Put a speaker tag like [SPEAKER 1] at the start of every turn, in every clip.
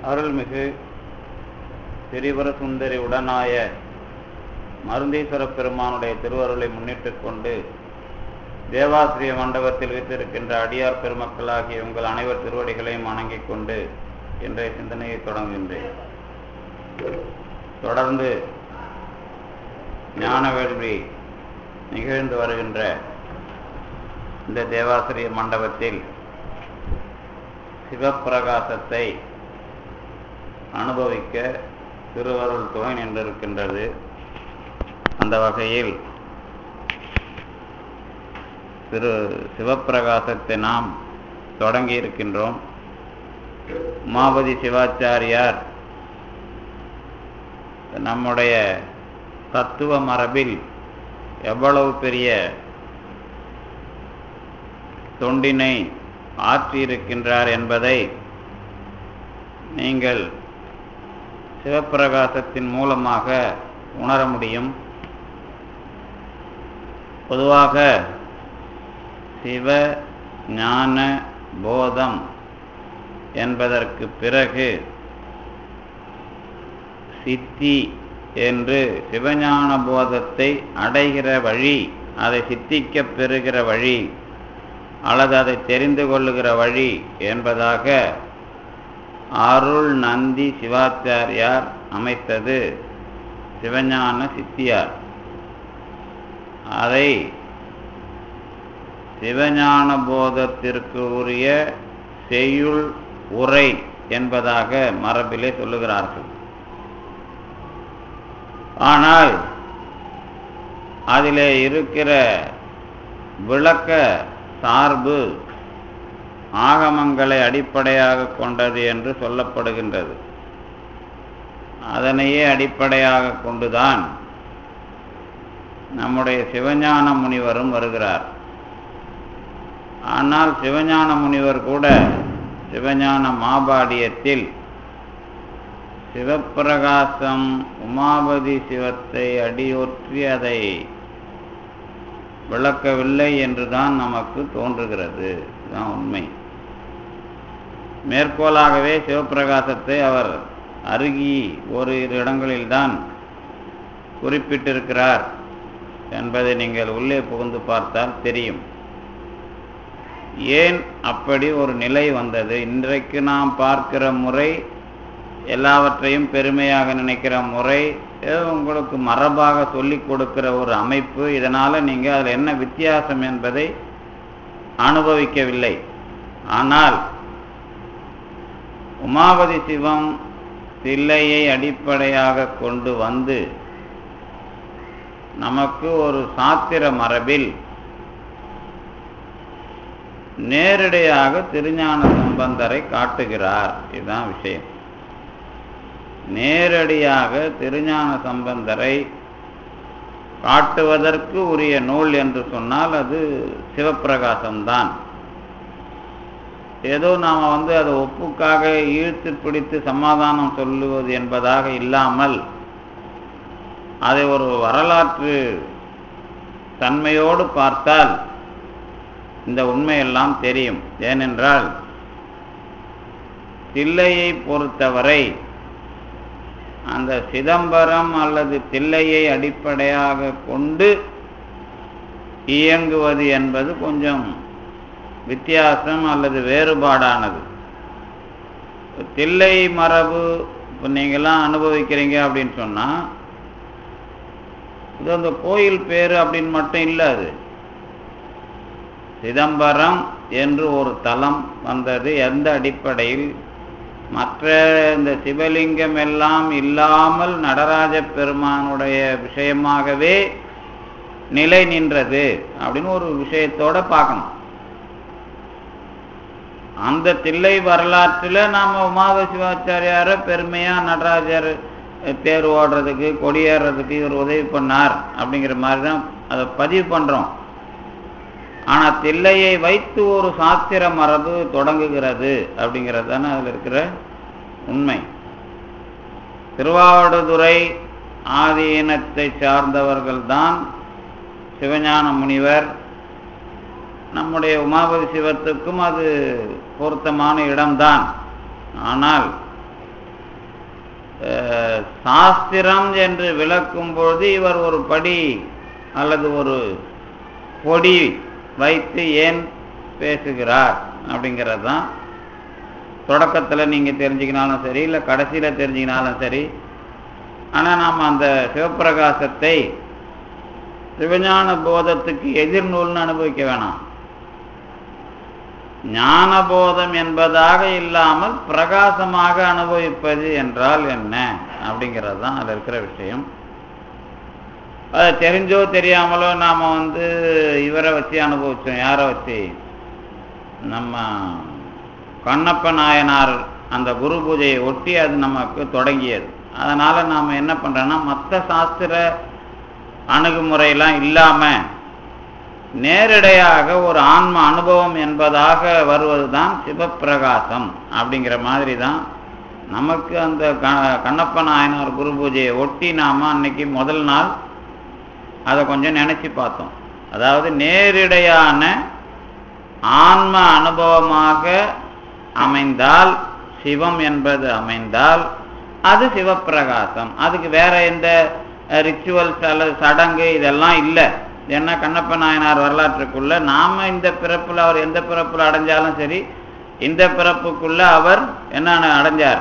[SPEAKER 1] அருள்மிகு திரிபுர சுந்தரி உடனாய மருந்தீஸ்வர பெருமானுடைய திருவருளை முன்னிட்டுக் கொண்டு தேவாசிரிய மண்டபத்தில் வைத்திருக்கின்ற அடியார் பெருமக்களாகிய உங்கள் அனைவர் திருவடிகளையும் வணங்கிக் கொண்டு இன்றைய சிந்தனையை தொடங்குகின்றேன் தொடர்ந்து ஞான வேள்வி நிகழ்ந்து வருகின்ற இந்த தேவாசிரிய மண்டபத்தில் சிவப்பிரகாசத்தை அனுபவிக்க திருவருள் துணை நின்றிருக்கின்றது அந்த வகையில் திரு சிவப்பிரகாசத்தை நாம் தொடங்கி இருக்கின்றோம் உமாபதி சிவாச்சாரியார் நம்முடைய தத்துவ மரபில் எவ்வளவு பெரிய தொண்டினை ஆற்றியிருக்கின்றார் என்பதை நீங்கள் சிவப்பிரகாசத்தின் மூலமாக உணர முடியும் பொதுவாக சிவ ஞான போதம் என்பதற்கு பிறகு சித்தி என்று சிவஞான போதத்தை அடைகிற வழி அதை சித்திக்க பெறுகிற வழி அல்லது அதை தெரிந்து கொள்ளுகிற வழி என்பதாக அருள் நந்தி சிவாச்சாரியார் அமைத்தது சிவஞான சித்தியார் அதை சிவஞான போதத்திற்கு உரிய செய்யுள் உரை என்பதாக மரபிலே சொல்லுகிறார்கள் ஆனால் அதிலே இருக்கிற விளக்க சார்பு ஆகமங்களை அடிப்படையாக கொண்டது என்று சொல்லப்படுகின்றது அதனையே அடிப்படையாக கொண்டுதான் நம்முடைய சிவஞான முனிவரும் வருகிறார் ஆனால் சிவஞான முனிவர் கூட சிவஞான மாபாடியத்தில் சிவப்பிரகாசம் உமாபதி சிவத்தை அடியொற்றி அதை விளக்கவில்லை என்றுதான் நமக்கு தோன்றுகிறது இதுதான் உண்மை மேற்கோளாகவே சிவப்பிரகாசத்தை அவர் அருகி ஒரு இரு இடங்களில்தான் குறிப்பிட்டிருக்கிறார் என்பதை நீங்கள் உள்ளே புகுந்து பார்த்தால் தெரியும் ஏன் அப்படி ஒரு நிலை வந்தது இன்றைக்கு நாம் பார்க்கிற முறை எல்லாவற்றையும் பெருமையாக நினைக்கிற முறை உங்களுக்கு மரபாக சொல்லிக் கொடுக்கிற ஒரு அமைப்பு இதனால் நீங்கள் அதில் என்ன வித்தியாசம் என்பதை அனுபவிக்கவில்லை ஆனால் உமாபதி சிவம் தில்லையை அடிப்படையாக கொண்டு வந்து நமக்கு ஒரு சாத்திர மரபில் நேரடியாக திருஞான சம்பந்தரை காட்டுகிறார் இதுதான் விஷயம் நேரடியாக திருஞான சம்பந்தரை காட்டுவதற்கு உரிய நூல் என்று சொன்னால் அது சிவப்பிரகாசம்தான் ஏதோ நாம் வந்து அதை ஒப்புக்காக இழுத்து பிடித்து சமாதானம் சொல்லுவது என்பதாக இல்லாமல் அதை ஒரு வரலாற்று தன்மையோடு பார்த்தால் இந்த உண்மையெல்லாம் தெரியும் ஏனென்றால் தில்லையை பொறுத்தவரை அந்த சிதம்பரம் அல்லது தில்லையை அடிப்படையாக கொண்டு இயங்குவது என்பது கொஞ்சம் வித்தியாசம் அல்லது வேறுபாடானது தில்லை மரபு இப்போ நீங்கள்லாம் அனுபவிக்கிறீங்க அப்படின்னு சொன்னால் இது அந்த கோயில் பேர் அப்படின்னு மட்டும் இல்லை அது சிதம்பரம் என்று ஒரு தலம் வந்தது எந்த அடிப்படையில் மற்ற இந்த சிவலிங்கம் எல்லாம் இல்லாமல் நடராஜ பெருமானுடைய விஷயமாகவே நிலை நின்றது அப்படின்னு ஒரு விஷயத்தோட பார்க்கணும் அந்த தில்லை வரலாற்றில் நாம் உமாத சிவாச்சாரியார பெருமையாக நடராஜர் தேர் ஓடுறதுக்கு கொடியேறதுக்கு இவர் உதவி பண்ணார் அப்படிங்கிற மாதிரி தான் அதை பதிவு பண்ணுறோம் ஆனால் தில்லையை வைத்து ஒரு சாத்திர மரபு தொடங்குகிறது அப்படிங்கிறது தானே அதில் இருக்கிற உண்மை திருவாவடுதுறை ஆதீனத்தை சார்ந்தவர்கள்தான் சிவஞான முனிவர் நம்முடைய உமாபதி சிவத்துக்கும் அது பொருத்தமான இடம்தான் ஆனால் அஹ், சாஸ்திரம் என்று விளக்கும் பொழுது இவர் ஒரு படி அல்லது ஒரு பொடி வைத்து ஏன் பேசுகிறார் அப்படிங்கிறது தான் தொடக்கத்தில் நீங்கள் தெரிஞ்சுக்கினாலும் சரி இல்லை கடைசியில் தெரிஞ்சுக்கினாலும் சரி ஆனால் நாம் அந்த சிவப்பிரகாசத்தை சிவஞான போதத்துக்கு எதிர்நூல்னு அனுபவிக்க வேணாம் ஞானபோதம் என்பதாக இல்லாமல் பிரகாசமாக அனுபவிப்பது என்றால் என்ன அப்படிங்கிறது தான் அதில் இருக்கிற விஷயம் அதை தெரிஞ்சோ தெரியாமலோ நாம் வந்து இவரை வச்சு அனுபவிச்சோம் யாரை வச்சு நம்ம கண்ணப்ப நாயனார் அந்த குரு பூஜையை ஒட்டி அது நமக்கு தொடங்கியது அதனால் நாம் என்ன பண்ணுறோன்னா மற்ற சாஸ்திர அணுகுமுறையெல்லாம் இல்லாமல் நேரடியாக ஒரு ஆன்ம அனுபவம் என்பதாக வருவது தான் சிவப்பிரகாசம் அப்படிங்கிற மாதிரி தான் நமக்கு அந்த க கண்ணப்ப நாயனார் குரு பூஜையை ஒட்டி நாம் அன்னைக்கு முதல் நாள் அதை கொஞ்சம் நினச்சி பார்த்தோம் அதாவது நேரிடையான ஆன்ம அனுபவமாக அமைந்தால் சிவம் என்பது அமைந்தால் அது சிவப்பிரகாசம் அதுக்கு வேற எந்த ரிச்சுவல்ஸ் அல்லது சடங்கு இதெல்லாம் இல்லை ஏன்னா கண்ணப்ப நாயனார் வரலாற்றுக்குள்ள நாம இந்த பிறப்புல அவர் எந்த பிறப்புல அடைஞ்சாலும் சரி இந்த பிறப்புக்குள்ள அவர் என்ன அடைஞ்சார்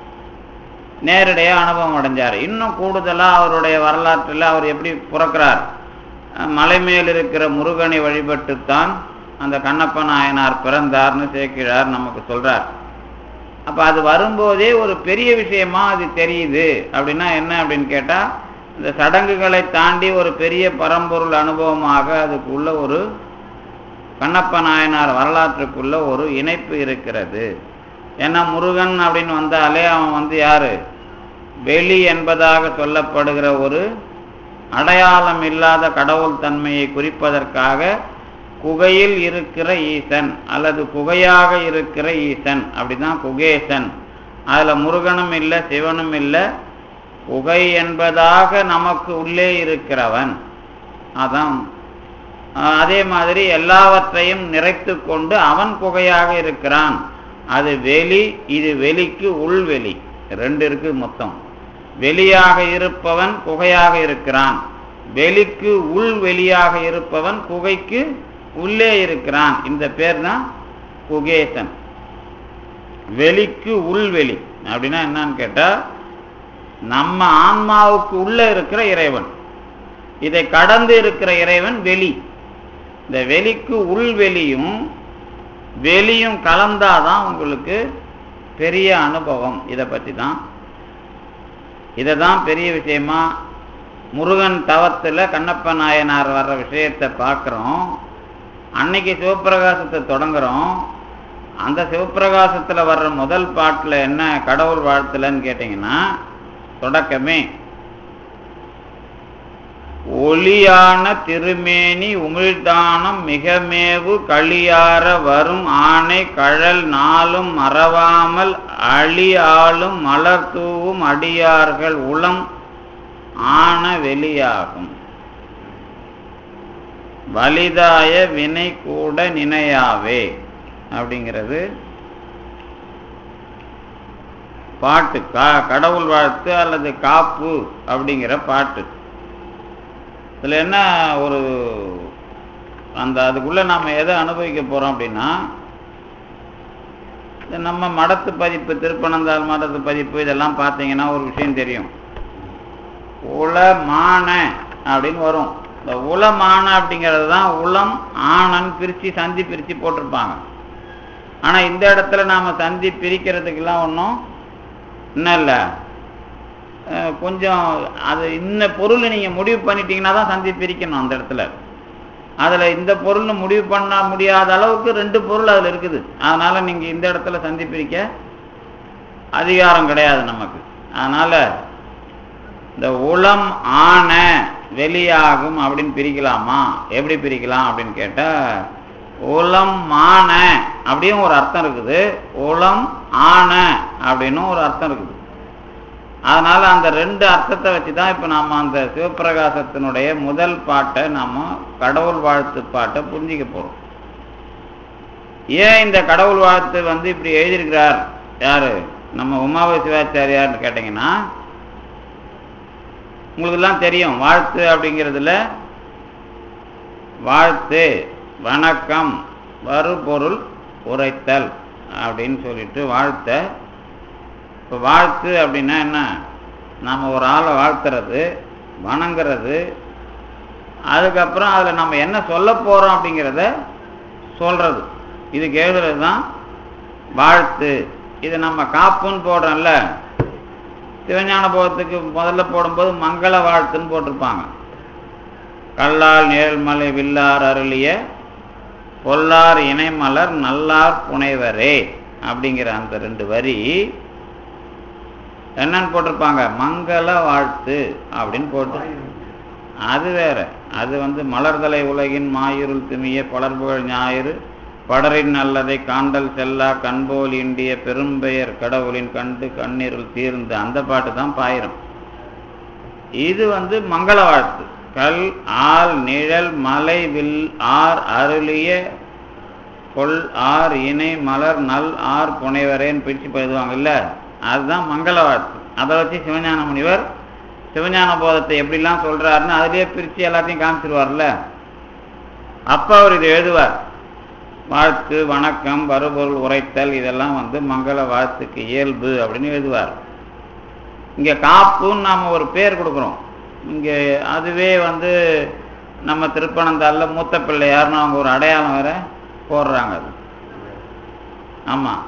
[SPEAKER 1] நேரடியாக அனுபவம் அடைஞ்சார் இன்னும் கூடுதலாக அவருடைய வரலாற்றில் அவர் எப்படி பிறக்கிறார் அஹ் மலை மேல் இருக்கிற முருகனை வழிபட்டுத்தான் அந்த கண்ணப்ப நாயனார் பிறந்தார்னு சேர்க்கிறார் நமக்கு சொல்றார் அப்ப அது வரும்போதே ஒரு பெரிய விஷயமா அது தெரியுது அப்படின்னா என்ன அப்படின்னு கேட்டா இந்த சடங்குகளை தாண்டி ஒரு பெரிய பரம்பொருள் அனுபவமாக அதுக்குள்ள ஒரு கண்ணப்ப நாயனார் வரலாற்றுக்குள்ள ஒரு இணைப்பு இருக்கிறது ஏன்னா முருகன் அப்படின்னு வந்தாலே அவன் வந்து யாரு வெளி என்பதாக சொல்லப்படுகிற ஒரு அடையாளம் இல்லாத கடவுள் தன்மையை குறிப்பதற்காக குகையில் இருக்கிற ஈசன் அல்லது குகையாக இருக்கிற ஈசன் அப்படிதான் குகேசன் அதுல முருகனும் இல்லை சிவனும் இல்லை குகை என்பதாக நமக்கு உள்ளே இருக்கிறவன் அதான் ஆஹ் அதே மாதிரி எல்லாவற்றையும் நிறைத்து கொண்டு அவன் குகையாக இருக்கிறான் அது வெளி இது வெளிக்கு உள்வெளி ரெண்டு இருக்கு மொத்தம் வெளியாக இருப்பவன் குகையாக இருக்கிறான் வெளிக்கு உள் வெளியாக இருப்பவன் குகைக்கு உள்ளே இருக்கிறான் இந்த பேர் தான் குகேசன் வெளிக்கு உள்வெளி அப்படின்னா என்னன்னு கேட்டா நம்ம ஆன்மாவுக்கு உள்ள இருக்கிற இறைவன் இதை கடந்து இருக்கிற இறைவன் வெளி இந்த வெளிக்கு உள்வெளியும் வெளியும் கலந்தாதான் உங்களுக்கு பெரிய அனுபவம் இதை பற்றி தான் இதை தான் பெரிய விஷயமா முருகன் தவத்தில் கண்ணப்ப நாயனார் வர்ற விஷயத்தை பார்க்குறோம் அன்னைக்கு சிவப்பிரகாசத்தை தொடங்குறோம் அந்த சிவப்பிரகாசத்தில் வர்ற முதல் பாட்டில் என்ன கடவுள் வாழ்த்துலன்னு கேட்டிங்கன்னா தொடக்கமே ஒளியான திருமேனி உமிழ்தானம் மிகமேவு களியார வரும் ஆணை கழல் நாளும் மறவாமல் அழி ஆளும் மலர் தூவும் அடியார்கள் உளம் ஆன வெளியாகும் வலிதாய வினை கூட நினையாவே அப்படிங்கிறது பாட்டு கா கடவுள் வாழ்த்து அல்லது காப்பு அப்படிங்கிற பாட்டு இதில் என்ன ஒரு அந்த அதுக்குள்ளே நாம் எதை அனுபவிக்க போகிறோம் அப்படின்னா இந்த நம்ம மடத்து பதிப்பு திருப்பனந்தாள் மடத்து பதிப்பு இதெல்லாம் பார்த்தீங்கன்னா ஒரு விஷயம் தெரியும் உளமான அப்படின்னு வரும் இந்த உளமான அப்படிங்கிறது தான் உளம் ஆணன் பிரித்து சந்தி பிரித்து போட்டிருப்பாங்க ஆனால் இந்த இடத்துல நாம் சந்தி பிரிக்கிறதுக்கெல்லாம் ஒன்றும் இன்னும் இல்லை கொஞ்சம் அது இந்த பொருளை நீங்கள் முடிவு பண்ணிட்டீங்கன்னா தான் சந்தி பிரிக்கணும் அந்த இடத்துல அதில் இந்த பொருள்னு முடிவு பண்ண முடியாத அளவுக்கு ரெண்டு பொருள் அதில் இருக்குது அதனால் நீங்கள் இந்த இடத்துல சந்தி பிரிக்க அதிகாரம் கிடையாது நமக்கு அதனால் இந்த உளம் ஆன வெளியாகும் அப்படின்னு பிரிக்கலாமா எப்படி பிரிக்கலாம் அப்படின்னு கேட்டால் உளம் மான அப்படியும் ஒரு அர்த்தம் இருக்குது உளம் ஆன அப்படின்னும் ஒரு அர்த்தம் இருக்குது அதனால அந்த ரெண்டு அர்த்தத்தை வச்சு தான் இப்போ நாம் அந்த சிவப்பிரகாசத்தினுடைய முதல் பாட்டை நாம் கடவுள் வாழ்த்து பாட்டை புரிஞ்சிக்க போகிறோம் ஏன் இந்த கடவுள் வாழ்த்து வந்து இப்படி எழுதியிருக்கிறார் யாரு நம்ம உமாவை சிவாச்சாரியார்னு கேட்டிங்கன்னா உங்களுக்கெல்லாம் தெரியும் வாழ்த்து அப்படிங்கிறதுல வாழ்த்து வணக்கம் வருபொருள் உரைத்தல் அப்படின்னு சொல்லிட்டு வாழ்த்த இப்போ வாழ்த்து அப்படின்னா என்ன நாம் ஒரு ஆளை வாழ்த்துறது வணங்குறது அதுக்கப்புறம் அதில் நம்ம என்ன சொல்ல போகிறோம் அப்படிங்கிறத சொல்கிறது இதுக்கு எழுதுறது தான் வாழ்த்து இது நம்ம காப்புன்னு போடுறோம்ல சிவஞான போகத்துக்கு முதல்ல போடும்போது மங்கள வாழ்த்துன்னு போட்டிருப்பாங்க கல்லால் நேர்மலை வில்லார் அருளிய பொல்லார் இணைமலர் நல்லார் புனைவரே அப்படிங்கிற அந்த ரெண்டு வரி என்னன்னு போட்டிருப்பாங்க மங்கள வாழ்த்து அப்படின்னு போட்டு அது வேற அது வந்து மலர்தலை உலகின் மாயிருள் திமிய பலர்புகழ் ஞாயிறு படரின் நல்லதை காண்டல் செல்லா கண்போல் இண்டிய பெரும்பெயர் கடவுளின் கண்டு கண்ணீரில் தீர்ந்து அந்த பாட்டு தான் பாயிரம் இது வந்து மங்கள வாழ்த்து கல் ஆள் நிழல் மலை வில் ஆர் அருளிய கொள் ஆர் இணை மலர் நல் ஆர் புனைவரேன்னு பிரித்து எழுதுவாங்கல்ல அதுதான் மங்கள வாழ்த்து அதை வச்சு சிவஞான முனிவர் சிவஞான போதத்தை எப்படிலாம் சொல்றாருன்னு அதிலேயே பிரித்து எல்லாத்தையும் காமிச்சிருவார்ல அப்போ அவர் இதை எழுதுவார் வாழ்த்து வணக்கம் வருபொருள் உரைத்தல் இதெல்லாம் வந்து மங்கள வாழ்த்துக்கு இயல்பு அப்படின்னு எழுதுவார் இங்கே காப்புன்னு நாம் ஒரு பேர் கொடுக்குறோம் இங்கே அதுவே வந்து நம்ம திருப்பனந்தாளில் மூத்த பிள்ளையார்னு அவங்க ஒரு அடையாளம் வேற போடுறாங்க அது ஆமாம்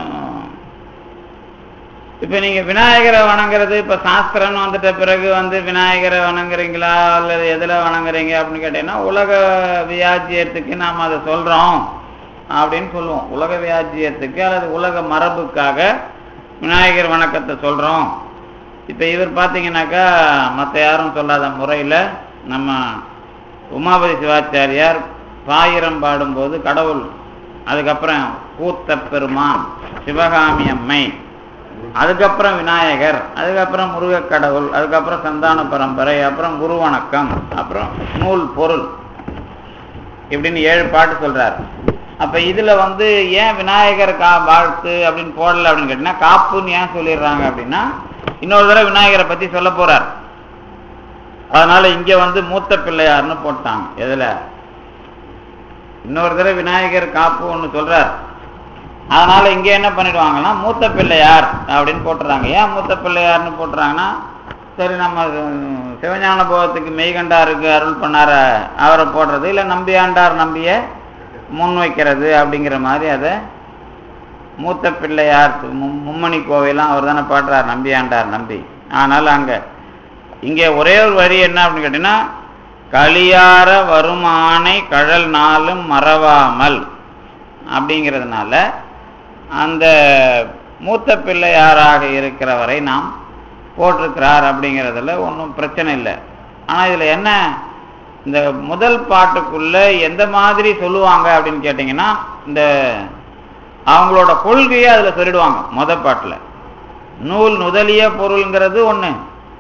[SPEAKER 1] இப்போ நீங்கள் விநாயகரை வணங்குறது இப்போ சாஸ்திரம்னு வந்துட்ட பிறகு வந்து விநாயகரை வணங்குறீங்களா அல்லது எதில் வணங்குறீங்க அப்படின்னு கேட்டீங்கன்னா உலக வியாஜியத்துக்கு நாம் அதை சொல்கிறோம் அப்படின்னு சொல்லுவோம் உலக வியாஜியத்துக்கு அல்லது உலக மரபுக்காக விநாயகர் வணக்கத்தை சொல்கிறோம் இப்போ இவர் பார்த்தீங்கன்னாக்கா மற்ற யாரும் சொல்லாத முறையில் நம்ம உமாபதி சிவாச்சாரியார் பாயிரம் பாடும்போது கடவுள் அதுக்கப்புறம் கூத்த பெருமான் சிவகாமி அம்மை அதுக்கப்புறம் விநாயகர் அதுக்கப்புறம் முருகக் கடவுள் அதுக்கப்புறம் சந்தான பரம்பரை அப்புறம் குரு வணக்கம் அப்புறம் நூல் பொருள் இப்படின்னு ஏழு பாட்டு சொல்றார் அப்ப இதுல வந்து ஏன் விநாயகர் கா வாழ்த்து அப்படின்னு போடல அப்படின்னு கேட்டீங்கன்னா காப்புன்னு ஏன் சொல்லிடுறாங்க அப்படின்னா இன்னொரு தடவை விநாயகரை பத்தி சொல்ல போறார் அதனால இங்க வந்து மூத்த பிள்ளையார்னு போட்டாங்க எதுல இன்னொரு தடவை விநாயகர் காப்பு ஒன்று சொல்றார் அதனால இங்க என்ன பண்ணிடுவாங்கன்னா மூத்த பிள்ளையார் அப்படின்னு போட்டுறாங்க ஏன் மூத்த பிள்ளையார்னு போட்டுறாங்கன்னா சரி நம்ம சிவஞான போகத்துக்கு மெய்கண்டாருக்கு அருள் பண்ணார அவரை போடுறது இல்லை நம்பியாண்டார் நம்பிய முன் வைக்கிறது அப்படிங்கிற மாதிரி அதை மூத்த பிள்ளையார் மும்மணி கோவையெல்லாம் அவர் தானே பாடுறார் நம்பியாண்டார் நம்பி ஆனால் அங்கே இங்கே ஒரே ஒரு வரி என்ன அப்படின்னு கேட்டீங்கன்னா களியார வருமானை கழல் நாளும் மறவாமல் அப்படிங்கிறதுனால அந்த மூத்த பிள்ளையாராக இருக்கிறவரை நாம் போட்டிருக்கிறார் அப்படிங்கிறதுல ஒன்றும் பிரச்சனை இல்லை ஆனால் இதில் என்ன இந்த முதல் பாட்டுக்குள்ள எந்த மாதிரி சொல்லுவாங்க அப்படின்னு கேட்டிங்கன்னா இந்த அவங்களோட கொள்கையை அதில் சொல்லிடுவாங்க முத பாட்டில் நூல் நுதலிய பொருள்ங்கிறது ஒன்று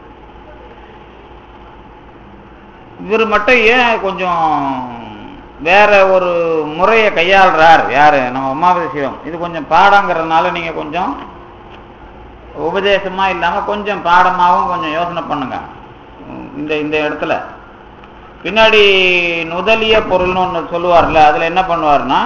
[SPEAKER 1] இவர் மட்டும் ஏன் கொஞ்சம் வேற ஒரு முறையை கையாளுறார் யாரு நம்ம உமாபதி சிவம் இது கொஞ்சம் பாடங்கிறதுனால நீங்க கொஞ்சம் உபதேசமா இல்லாம கொஞ்சம் பாடமாகவும் கொஞ்சம் யோசனை பண்ணுங்க இந்த இந்த இடத்துல பின்னாடி நுதலிய பொருள்னு ஒன்று சொல்லுவார்ல அதுல என்ன பண்ணுவார்னா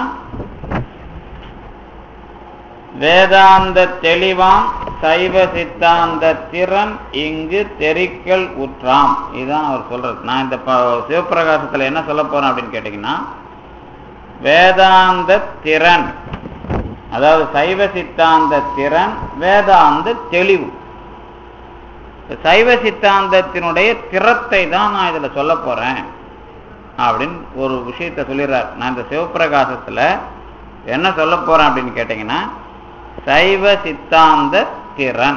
[SPEAKER 1] வேதாந்த தெளிவாம் சைவ சித்தாந்த திறன் இங்கு தெரிக்கல் உற்றாம் இதுதான் அவர் சொல்றது நான் இந்த சிவபிரகாசத்துல என்ன சொல்ல போறேன் அப்படின்னு கேட்டீங்கன்னா வேதாந்த திறன் அதாவது சைவ சித்தாந்த திறன் வேதாந்த தெளிவு சைவ சித்தாந்தத்தினுடைய திறத்தை தான் நான் இதுல சொல்ல போறேன் அப்படின்னு ஒரு விஷயத்த சொல்லிடுறார் நான் இந்த சிவபிரகாசத்துல என்ன சொல்ல போறேன் அப்படின்னு கேட்டீங்கன்னா சைவ சித்தாந்த திறன்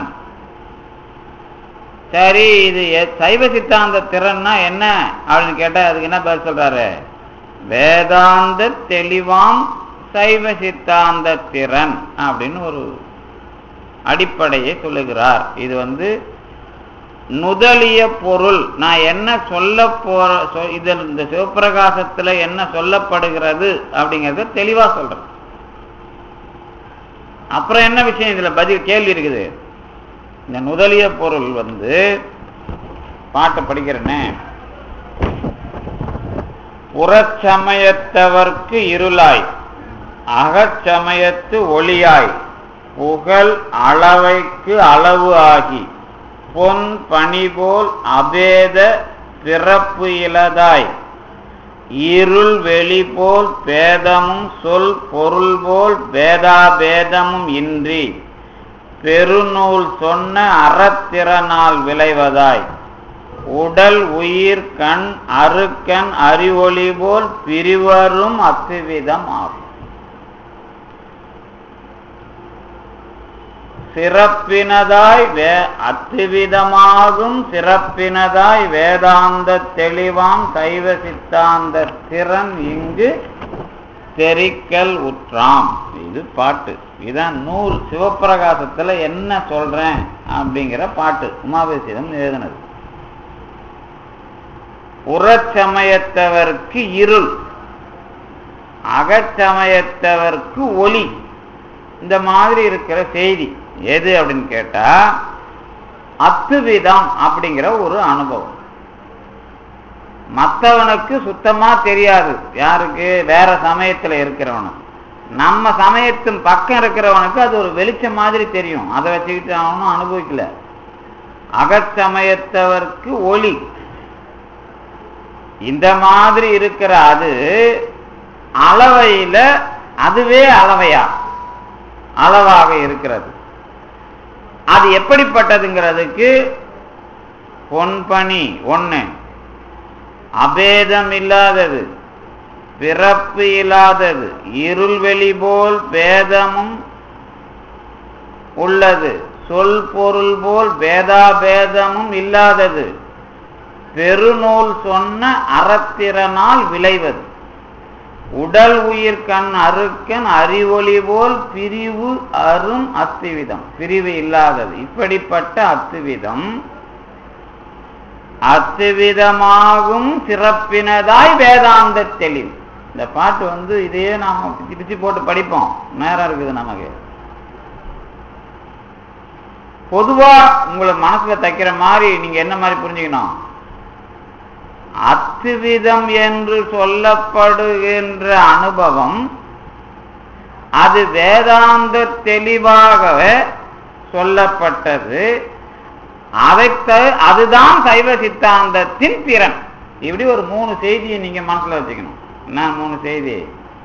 [SPEAKER 1] சரி இது சைவ சித்தாந்த திறன்னா என்ன அப்படின்னு கேட்டா அதுக்கு என்ன பதில் சொல்றாரு வேதாந்த தெளிவாம் சைவ சித்தாந்த திறன் அப்படின்னு ஒரு அடிப்படையை சொல்லுகிறார் இது வந்து நுதலிய பொருள் நான் என்ன சொல்ல போற இதில் இந்த சிவபிரகாசத்துல என்ன சொல்லப்படுகிறது அப்படிங்கறத தெளிவா சொல்றேன் அப்புறம் என்ன விஷயம் இதுல பதில் கேள்வி இருக்குது இந்த நுதலிய பொருள் வந்து பாட்டை படிக்கிறேனே புறச்சமயத்தவர்க்கு இருளாய் அகச்சமயத்து ஒளியாய் புகழ் அளவைக்கு அளவு ஆகி பொன் பனி போல் அபேத பிறப்பு இலதாய் இருள் வெளி போல் பேதமும் சொல் பொருள் போல் பேதாபேதமும் இன்றி பெருநூல் சொன்ன அறத்திறனால் விளைவதாய் உடல் உயிர் கண் அருக்கன் அறிவொளி போல் பிரிவரும் அத்துவிதம் ஆகும் சிறப்பினதாய் வே அத்துவிதமாகும் சிறப்பினதாய் வேதாந்த தெளிவாம் சைவ சித்தாந்த திறன் இங்கு தெரிக்கல் உற்றாம் இது பாட்டு இதான் நூல் சிவப்பிரகாசத்துல என்ன சொல்றேன் அப்படிங்கிற பாட்டு உமாபேசிதம் எழுதினது புறச்சமயத்தவர்க்கு இருள் அகச்சமயத்தவர்க்கு ஒளி இந்த மாதிரி இருக்கிற செய்தி எது அப்படின்னு கேட்டா அத்துவிதம் அப்படிங்கிற ஒரு அனுபவம் மற்றவனுக்கு சுத்தமா தெரியாது யாருக்கு வேற சமயத்துல இருக்கிறவனுக்கு நம்ம சமயத்தின் பக்கம் இருக்கிறவனுக்கு அது ஒரு வெளிச்சம் மாதிரி தெரியும் அதை வச்சுக்கிட்டு அவனும் அனுபவிக்கல அகச்சமயத்தவர்க்கு ஒளி இந்த மாதிரி இருக்கிற அது அளவையில அதுவே அளவையா அளவாக இருக்கிறது அது எப்படிப்பட்டதுங்கிறதுக்கு பொன்பனி ஒண்ணு அபேதம் இல்லாதது பிறப்பு இல்லாதது இருள் வெளி போல் பேதமும் உள்ளது சொல் பொருள் போல் பேதாபேதமும் இல்லாதது பெருநூல் சொன்ன அறத்திறனால் விளைவது உடல் உயிர் கண் அருக்கன் அறிவொளி போல் பிரிவு அரும் அத்துவிதம் பிரிவு இல்லாதது இப்படிப்பட்ட அத்துவிதம் அத்துவிதமாகும் சிறப்பினதாய் வேதாந்த தெளிவு இந்த பாட்டு வந்து இதையே நாம பிச்சு பிச்சு போட்டு படிப்போம் நேரம் இருக்குது நமக்கு பொதுவா உங்களை மனசுல தைக்கிற மாதிரி நீங்க என்ன மாதிரி புரிஞ்சுக்கணும் அத்துவிதம் என்று சொல்லப்படுகின்ற அனுபவம் அது வேதாந்த தெளிவாகவே சொல்லப்பட்டது அதை அதுதான் சைவ சித்தாந்தத்தின் திறன் இப்படி ஒரு மூணு செய்தியை நீங்க மனசுல வச்சுக்கணும் என்ன மூணு செய்தி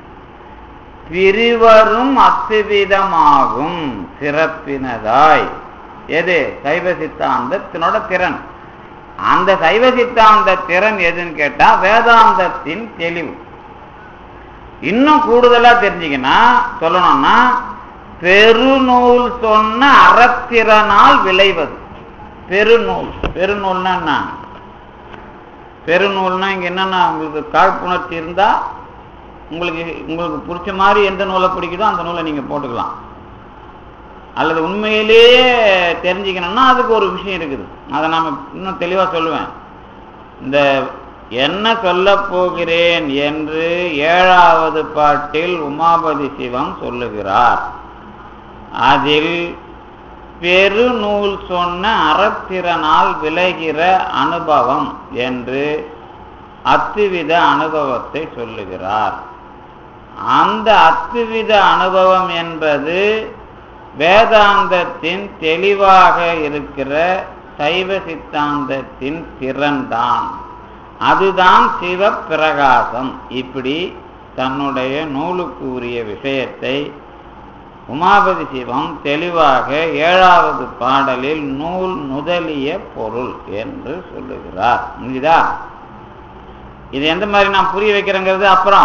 [SPEAKER 1] பிரிவரும் அத்துவிதமாகும் சிறப்பினதாய் எது சைவ சித்தாந்தத்தினோட திறன் அந்த சைவ சித்தாந்த திறன் எதுன்னு கேட்டா வேதாந்தத்தின் தெளிவு இன்னும் கூடுதலா தெரிஞ்சுக்கினா சொல்லணும்னா பெருநூல் சொன்ன அறத்திறனால் விளைவது பெருநூல் பெருநூல்னா என்ன பெருநூல்னா இங்க என்னன்னா உங்களுக்கு காழ்ப்புணர்ச்சி இருந்தா உங்களுக்கு உங்களுக்கு பிடிச்ச மாதிரி எந்த நூலை பிடிக்குதோ அந்த நூலை நீங்க போட்டுக்கலாம் அல்லது உண்மையிலேயே தெரிஞ்சுக்கணும்னா அதுக்கு ஒரு விஷயம் இருக்குது அதை நாம இன்னும் தெளிவா சொல்லுவேன் இந்த என்ன சொல்லப் போகிறேன் என்று ஏழாவது பாட்டில் உமாபதி சிவம் சொல்லுகிறார் அதில் பெருநூல் சொன்ன அறத்திறனால் விளைகிற அனுபவம் என்று அத்துவித அனுபவத்தை சொல்லுகிறார் அந்த அத்துவித அனுபவம் என்பது வேதாந்தத்தின் தெளிவாக இருக்கிற சைவ சித்தாந்தத்தின் திறன்தான் அதுதான் சிவ பிரகாசம் இப்படி தன்னுடைய நூலுக்கு உரிய விஷயத்தை உமாபதி சிவம் தெளிவாக ஏழாவது பாடலில் நூல் முதலிய பொருள் என்று சொல்லுகிறார் புரியுதா இது எந்த மாதிரி நான் புரிய வைக்கிறேங்கிறது அப்புறம்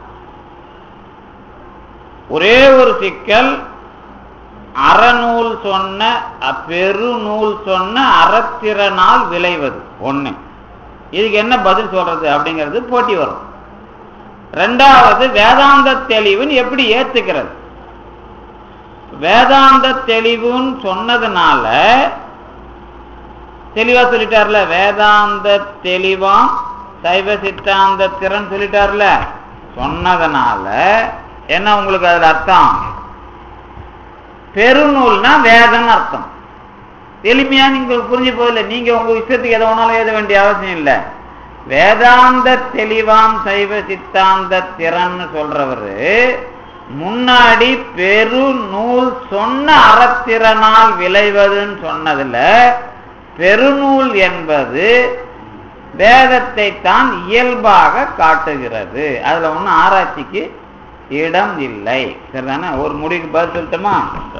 [SPEAKER 1] ஒரே ஒரு சிக்கல் அறநூல் சொன்ன பெருநூல் சொன்ன அறத்திறனால் விளைவது ஒண்ணு இதுக்கு என்ன பதில் சொல்றது அப்படிங்கிறது போட்டி வரும் ரெண்டாவது வேதாந்த தெளிவுன்னு எப்படி ஏத்துக்கிறது வேதாந்த தெளிவுன்னு சொன்னதுனால தெளிவா சொல்லிட்டார்ல வேதாந்த தெளிவாம் சைவ சித்தாந்த திறன் சொல்லிட்டார்ல சொன்னதுனால என்ன உங்களுக்கு அதுல அர்த்தம் பெருநூல்னா வேதம்னு அர்த்தம் எளிமையா நீங்க புரிஞ்சு போதில்லை நீங்க உங்க இஷ்டத்துக்கு எதை வேணாலும் எழுத வேண்டிய அவசியம் இல்லை வேதாந்த தெளிவாம் சைவ சித்தாந்த திறன்னு சொல்றவரு முன்னாடி பெரு நூல் சொன்ன அறத்திறனால் விளைவதுன்னு சொன்னதுல பெருநூல் என்பது வேதத்தை தான் இயல்பாக காட்டுகிறது அதுல ஒன்றும் ஆராய்ச்சிக்கு இடம் இல்லை சரிதானே ஒரு முடிவுக்கு பதில் சொல்லட்டுமா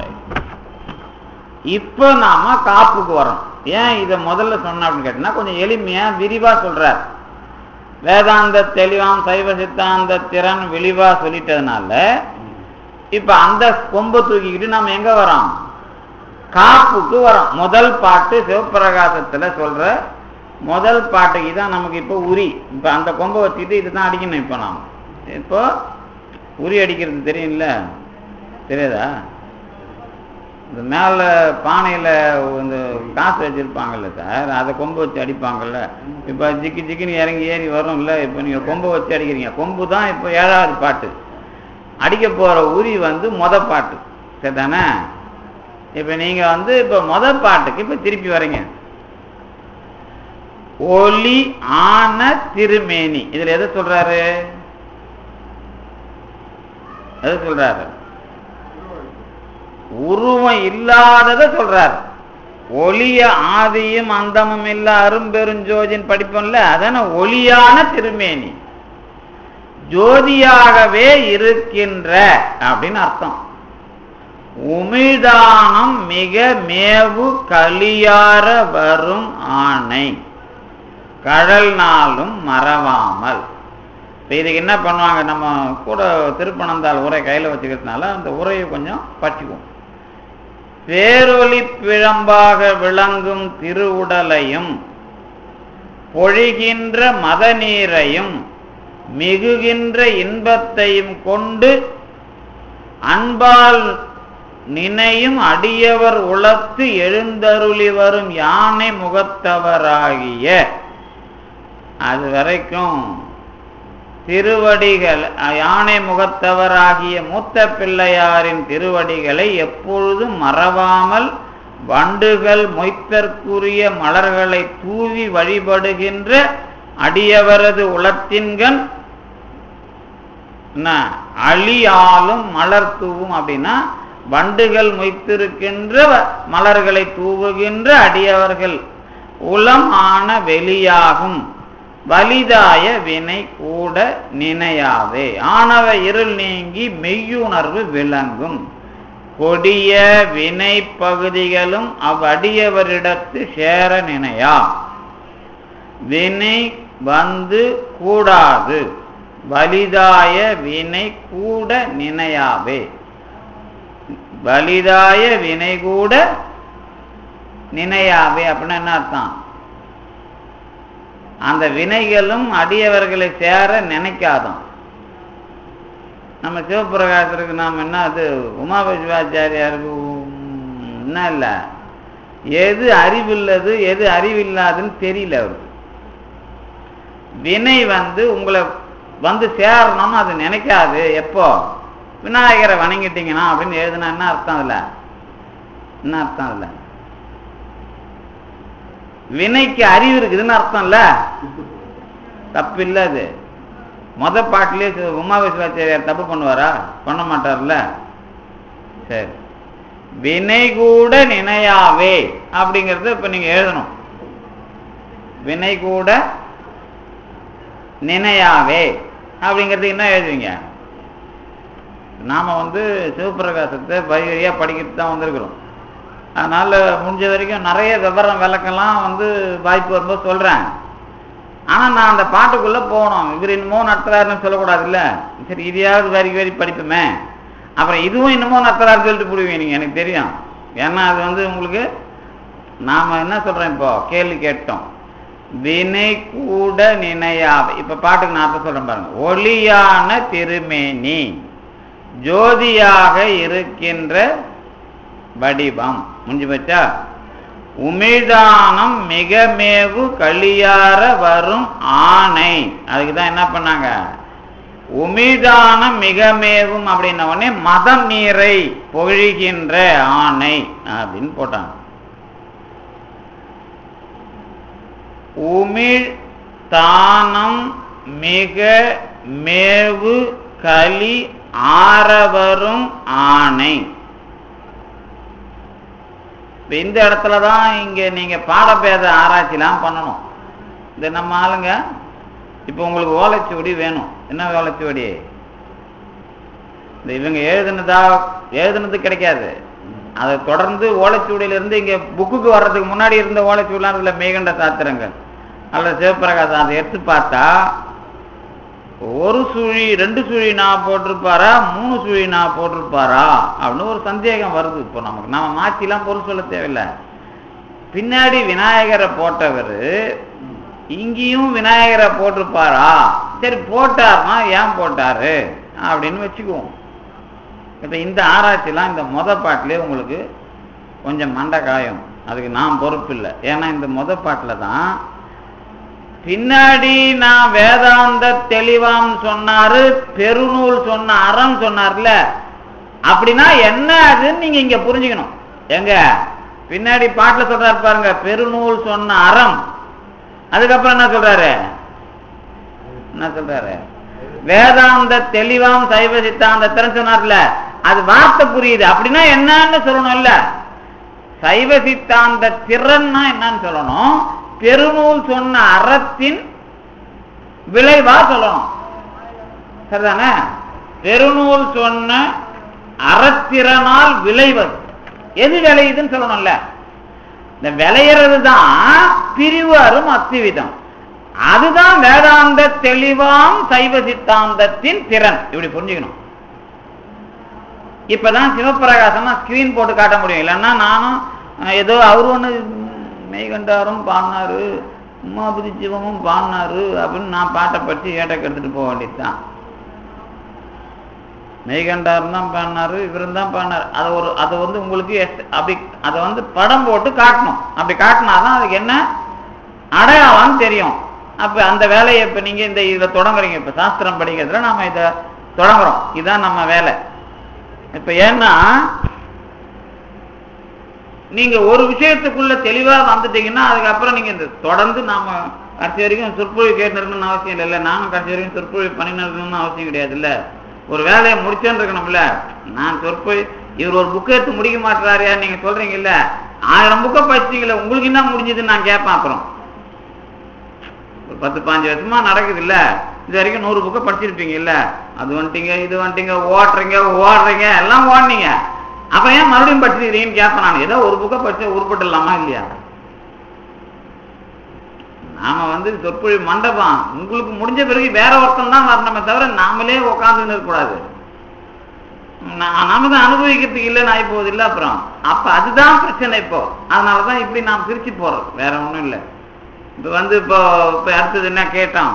[SPEAKER 1] இப்போ நாம காப்புக்கு வரோம் ஏன் இதை முதல்ல சொன்ன அப்படின்னு கேட்டீங்கன்னா கொஞ்சம் எளிமையா விரிவா சொல்றார் வேதாந்த தெளிவாம் சைவ சித்தாந்த திறன் விரிவா சொல்லிட்டதுனால இப்ப அந்த கொம்பை தூக்கிக்கிட்டு நாம எங்க வரோம் காப்புக்கு வரோம் முதல் பாட்டு சிவப்பிரகாசத்துல சொல்ற முதல் பாட்டுக்கு தான் நமக்கு இப்போ உரி இப்ப அந்த கொம்பை வச்சுக்கிட்டு இதுதான் அடிக்கணும் இப்போ நாம் இப்போ உரி அடிக்கிறது தெரியும்ல தெரியாதா இந்த மேலே பானையில் இந்த காசு வச்சுருப்பாங்கல்ல சார் அதை கொம்பு வச்சு அடிப்பாங்கல்ல இப்போ ஜிக்கி ஜிக்கின்னு இறங்கி ஏறி வரும்ல இப்போ நீங்கள் கொம்பை வச்சு அடிக்கிறீங்க கொம்பு தான் இப்போ ஏழாவது பாட்டு அடிக்க போகிற உரி வந்து மொத பாட்டு சரிதானே இப்போ நீங்கள் வந்து இப்போ மொத பாட்டுக்கு இப்போ திருப்பி வரீங்க ஒலி ஆன திருமேனி இதில் எதை சொல்றாரு எதை சொல்றாரு உருவம் இல்லாதத சொல்றார் ஒளிய ஆதியும் அந்தமும் இல்ல அரும்பெருஞ்சோதின் படிப்போம்ல அதான ஒளியான திருமேனி ஜோதியாகவே இருக்கின்ற அப்படின்னு அர்த்தம் உமிழ்தானம் மிக மேவு களியார வரும் ஆணை கடல் நாளும் மறவாமல் இப்போ இதுக்கு என்ன பண்ணுவாங்க நம்ம கூட திருப்பனந்தாள் உரை கையில் வச்சுக்கிறதுனால அந்த உரையை கொஞ்சம் பற்றிக்குவோம் பேரொலி பிழம்பாக விளங்கும் திருவுடலையும் பொழிகின்ற மத நீரையும் மிகுகின்ற இன்பத்தையும் கொண்டு அன்பால் நினையும் அடியவர் உளத்து எழுந்தருளி வரும் யானை முகத்தவராகிய அது வரைக்கும் திருவடிகள் யானை முகத்தவராகிய மூத்த பிள்ளையாரின் திருவடிகளை எப்பொழுதும் மறவாமல் வண்டுகள் மொய்த்தற்குரிய மலர்களை தூவி வழிபடுகின்ற அடியவரது உளத்தின்கண் என்ன அழியாலும் மலர் தூவும் அப்படின்னா வண்டுகள் மொய்த்திருக்கின்ற மலர்களை தூவுகின்ற அடியவர்கள் உளம் ஆன வெளியாகும் வலிதாய வினை கூட நினையாவே ஆணவ இருள் நீங்கி மெய்யுணர்வு விளங்கும் கொடிய வினை பகுதிகளும் அவ்வடியவரிடத்து சேர நினையா வினை வந்து கூடாது வலிதாய வினை கூட நினையாவே வலிதாய வினை கூட நினையாவே அப்படின்னா என்ன அர்த்தம் அந்த வினைகளும் அடியவர்களை சேர நினைக்காதான் நம்ம சிவபிரகாசருக்கு நாம் என்ன அது உமாபசிவாச்சாரியாருக்கு என்ன இல்லை எது அறிவில்லது எது அறிவில்லாதுன்னு தெரியல அவருக்கு வினை வந்து உங்களை வந்து சேரணும்னு அது நினைக்காது எப்போ விநாயகரை வணங்கிட்டீங்கன்னா அப்படின்னு எழுதுனா என்ன அர்த்தம் அதுல என்ன அர்த்தம் அதுல வினைக்கு அறிவு இருக்குதுன்னு அர்த்தம் இல்ல தப்பு இல்ல அது மொத பாட்டிலே உமாவிஸ்வாச்சாரியார் தப்பு பண்ணுவாரா பண்ண மாட்டார்ல சரி வினை கூட நினையாவே அப்படிங்கறத இப்ப நீங்க எழுதணும் வினை கூட நினையாவே அப்படிங்கிறது என்ன எழுதுவீங்க நாம வந்து சிவபிரகாசத்தை வரிவரியா படிக்கிட்டு தான் வந்திருக்கிறோம் அதனால முடிஞ்ச வரைக்கும் நிறைய விவரம் விளக்கெல்லாம் வந்து வாய்ப்பு வரும்போது சொல்றேன் ஆனா நான் அந்த பாட்டுக்குள்ள போகணும் இவர் என்னமோ நடத்துறாருன்னு சொல்லக்கூடாதுல்ல சரி இதையாவது வரி வரி படிப்போமே அப்புறம் இதுவும் என்னமோ நடத்துறாரு சொல்லிட்டு போடுவீங்க நீங்க எனக்கு தெரியும் ஏன்னா அது வந்து உங்களுக்கு நாம என்ன சொல்றோம் இப்போ கேள்வி கேட்டோம் வினை கூட நினையாவை இப்ப பாட்டுக்கு நான் அப்ப சொல்றேன் பாருங்க ஒளியான திருமேனி ஜோதியாக இருக்கின்ற வடிவம் முடிஞ்சு போச்சா உமிழ்தானம் மிக மேவு களியார வரும் ஆணை அதுக்கு தான் என்ன பண்ணாங்க உமிதான மிகமேவும் அப்படின்ன உடனே மதம் நீரை பொழிகின்ற ஆணை அப்படின்னு போட்டாங்க உமிழ் தானம் மிக மேவு களி ஆரவரும் ஆணை இப்ப இந்த இடத்துல தான் இங்க நீங்க பாடபேத ஆராய்ச்சிலாம் பண்ணணும் இந்த நம்ம ஆளுங்க இப்போ உங்களுக்கு ஓலைச்சுவடி வேணும் என்ன ஓலைச்சுவடி இந்த இவங்க எழுதுனதா எழுதுனது கிடைக்காது அதை தொடர்ந்து ஓலைச்சுவடியில இருந்து இங்க புக்குக்கு வர்றதுக்கு முன்னாடி இருந்த ஓலைச்சுவடிலாம் இதுல மேகண்ட சாத்திரங்கள் அல்லது சிவபிரகாசம் அதை எடுத்து பார்த்தா ஒரு சுழி ரெண்டு சுழி நான் போட்டிருப்பாரா மூணு சுழி நான் போட்டிருப்பாரா அப்படின்னு ஒரு சந்தேகம் வருது இப்போ நமக்கு நம்ம மாற்றிலாம் பொருள் சொல்ல தேவையில்லை பின்னாடி விநாயகரை போட்டவர் இங்கேயும் விநாயகரை போட்டிருப்பாரா சரி போட்டார்னா ஏன் போட்டாரு அப்படின்னு வச்சுக்குவோம் இப்போ இந்த ஆராய்ச்சிலாம் இந்த மொத பாட்டிலே உங்களுக்கு கொஞ்சம் மண்டை காயம் அதுக்கு நான் பொறுப்பு இல்லை ஏன்னா இந்த மொத பாட்டில் தான் பின்னாடி நான் வேதாந்த தெளிவாம் சொன்னாரு பெருநூல் சொன்ன அறம் சொன்னார்ல அப்படின்னா என்ன அதுன்னு நீங்க இங்க புரிஞ்சுக்கணும் எங்க பின்னாடி பாட்டுல சொல்றாரு பாருங்க பெருநூல் சொன்ன அறம் அதுக்கப்புறம் என்ன சொல்றாரு என்ன சொல்றாரு வேதாந்த தெளிவாம் சைவ சித்தாந்த திறன் சொன்னார்ல அது வார்த்தை புரியுது அப்படின்னா என்னன்னு சொல்லணும் இல்ல சைவ சித்தாந்த திறன்னா என்னன்னு சொல்லணும் பெருநூல் சொன்ன அறத்தின் விளைவா சொல்லணும் சரிதானே பெருநூல் சொன்ன அறத்திறனால் விளைவது எது விளையுதுன்னு சொல்லணும்ல இந்த விளையிறது தான் பிரிவு அரும் அத்திவிதம் அதுதான் வேதாந்த தெளிவாம் சைவ சித்தாந்தத்தின் திறன் இப்படி புரிஞ்சுக்கணும் இப்பதான் சிவபிரகாசமா ஸ்கிரீன் போட்டு காட்ட முடியும் இல்லைன்னா நானும் அஹ், ஏதோ அவரு ஒண்ணு மெய்கண்டாரும் பாடினாரு உமாபதி சிவமும் பாடினாரு அப்படின்னு நான் பாட்டை படிச்சு ஏட்டக்கு எடுத்துட்டு போக வேண்டியதுதான் மெய்கண்டாரும் தான் பாடினாரு இவரும் தான் பாடினாரு அதை ஒரு அதை வந்து உங்களுக்கு எஸ்- அப்படி அதை வந்து படம் போட்டு காட்டணும் அப்படி காட்டினாதான் அதுக்கு என்ன அடையாளம் தெரியும் அப்ப அந்த வேலையை இப்ப நீங்க இந்த இதுல தொடங்குறீங்க இப்ப சாஸ்திரம் படிக்கிறதுல நாம இத தொடங்குறோம் இதுதான் நம்ம வேலை இப்ப ஏன்னா நீங்க ஒரு விஷயத்துக்குள்ள தெளிவா வந்துட்டீங்கன்னா அதுக்கப்புறம் நீங்க இந்த தொடர்ந்து நாம கடைசி வரைக்கும் சொற்பொழிவு கேட்டு இருக்கணும்னு அவசியம் இல்லை நானும் கடைசி வரைக்கும் சொற்பொழிவு பண்ணின்னு இருக்கணும்னு அவசியம் கிடையாது இல்ல ஒரு வேலையை முடிச்சேன்னு இருக்கணும்ல நான் சொற்பொழி இவர் ஒரு புக்கை எடுத்து முடிக்க மாட்டாரியா நீங்க சொல்றீங்க இல்ல ஆயிரம் புக்கை படிச்சீங்கல்ல உங்களுக்கு என்ன முடிஞ்சதுன்னு நான் கேட்பேன் அப்புறம் ஒரு பத்து பாஞ்சு வருஷமா நடக்குது இல்ல இது வரைக்கும் நூறு புக்கை படிச்சிருப்பீங்க இல்ல அது வந்துட்டீங்க இது வந்துட்டீங்க ஓட்டுறீங்க ஓடுறீங்க எல்லாம் ஓடுனீங்க அப்ப ஏன் மறுபடியும் படிச்சிருக்கீங்கன்னு கேட்பேன் நான் ஏதோ ஒரு புக்கை படிச்சு உருப்பட்டுலாமா இல்லையா நாம வந்து சொற்பொழி மண்டபம் உங்களுக்கு முடிஞ்ச பிறகு வேற ஒருத்தன் தான் வரணுமே தவிர நாமளே உட்காந்துன்னு இருக்கக்கூடாது நா- நாம தான் அனுபவிக்கிறதுக்கு இல்லைன்னு ஆகி போகுது இல்ல அப்புறம் அப்ப அதுதான் பிரச்சனை இப்போ அதனாலதான் இப்படி நாம் பிரிச்சு போறோம் வேற ஒண்ணும் இல்லை இப்ப வந்து இப்போ இப்ப அடுத்தது என்ன கேட்டோம்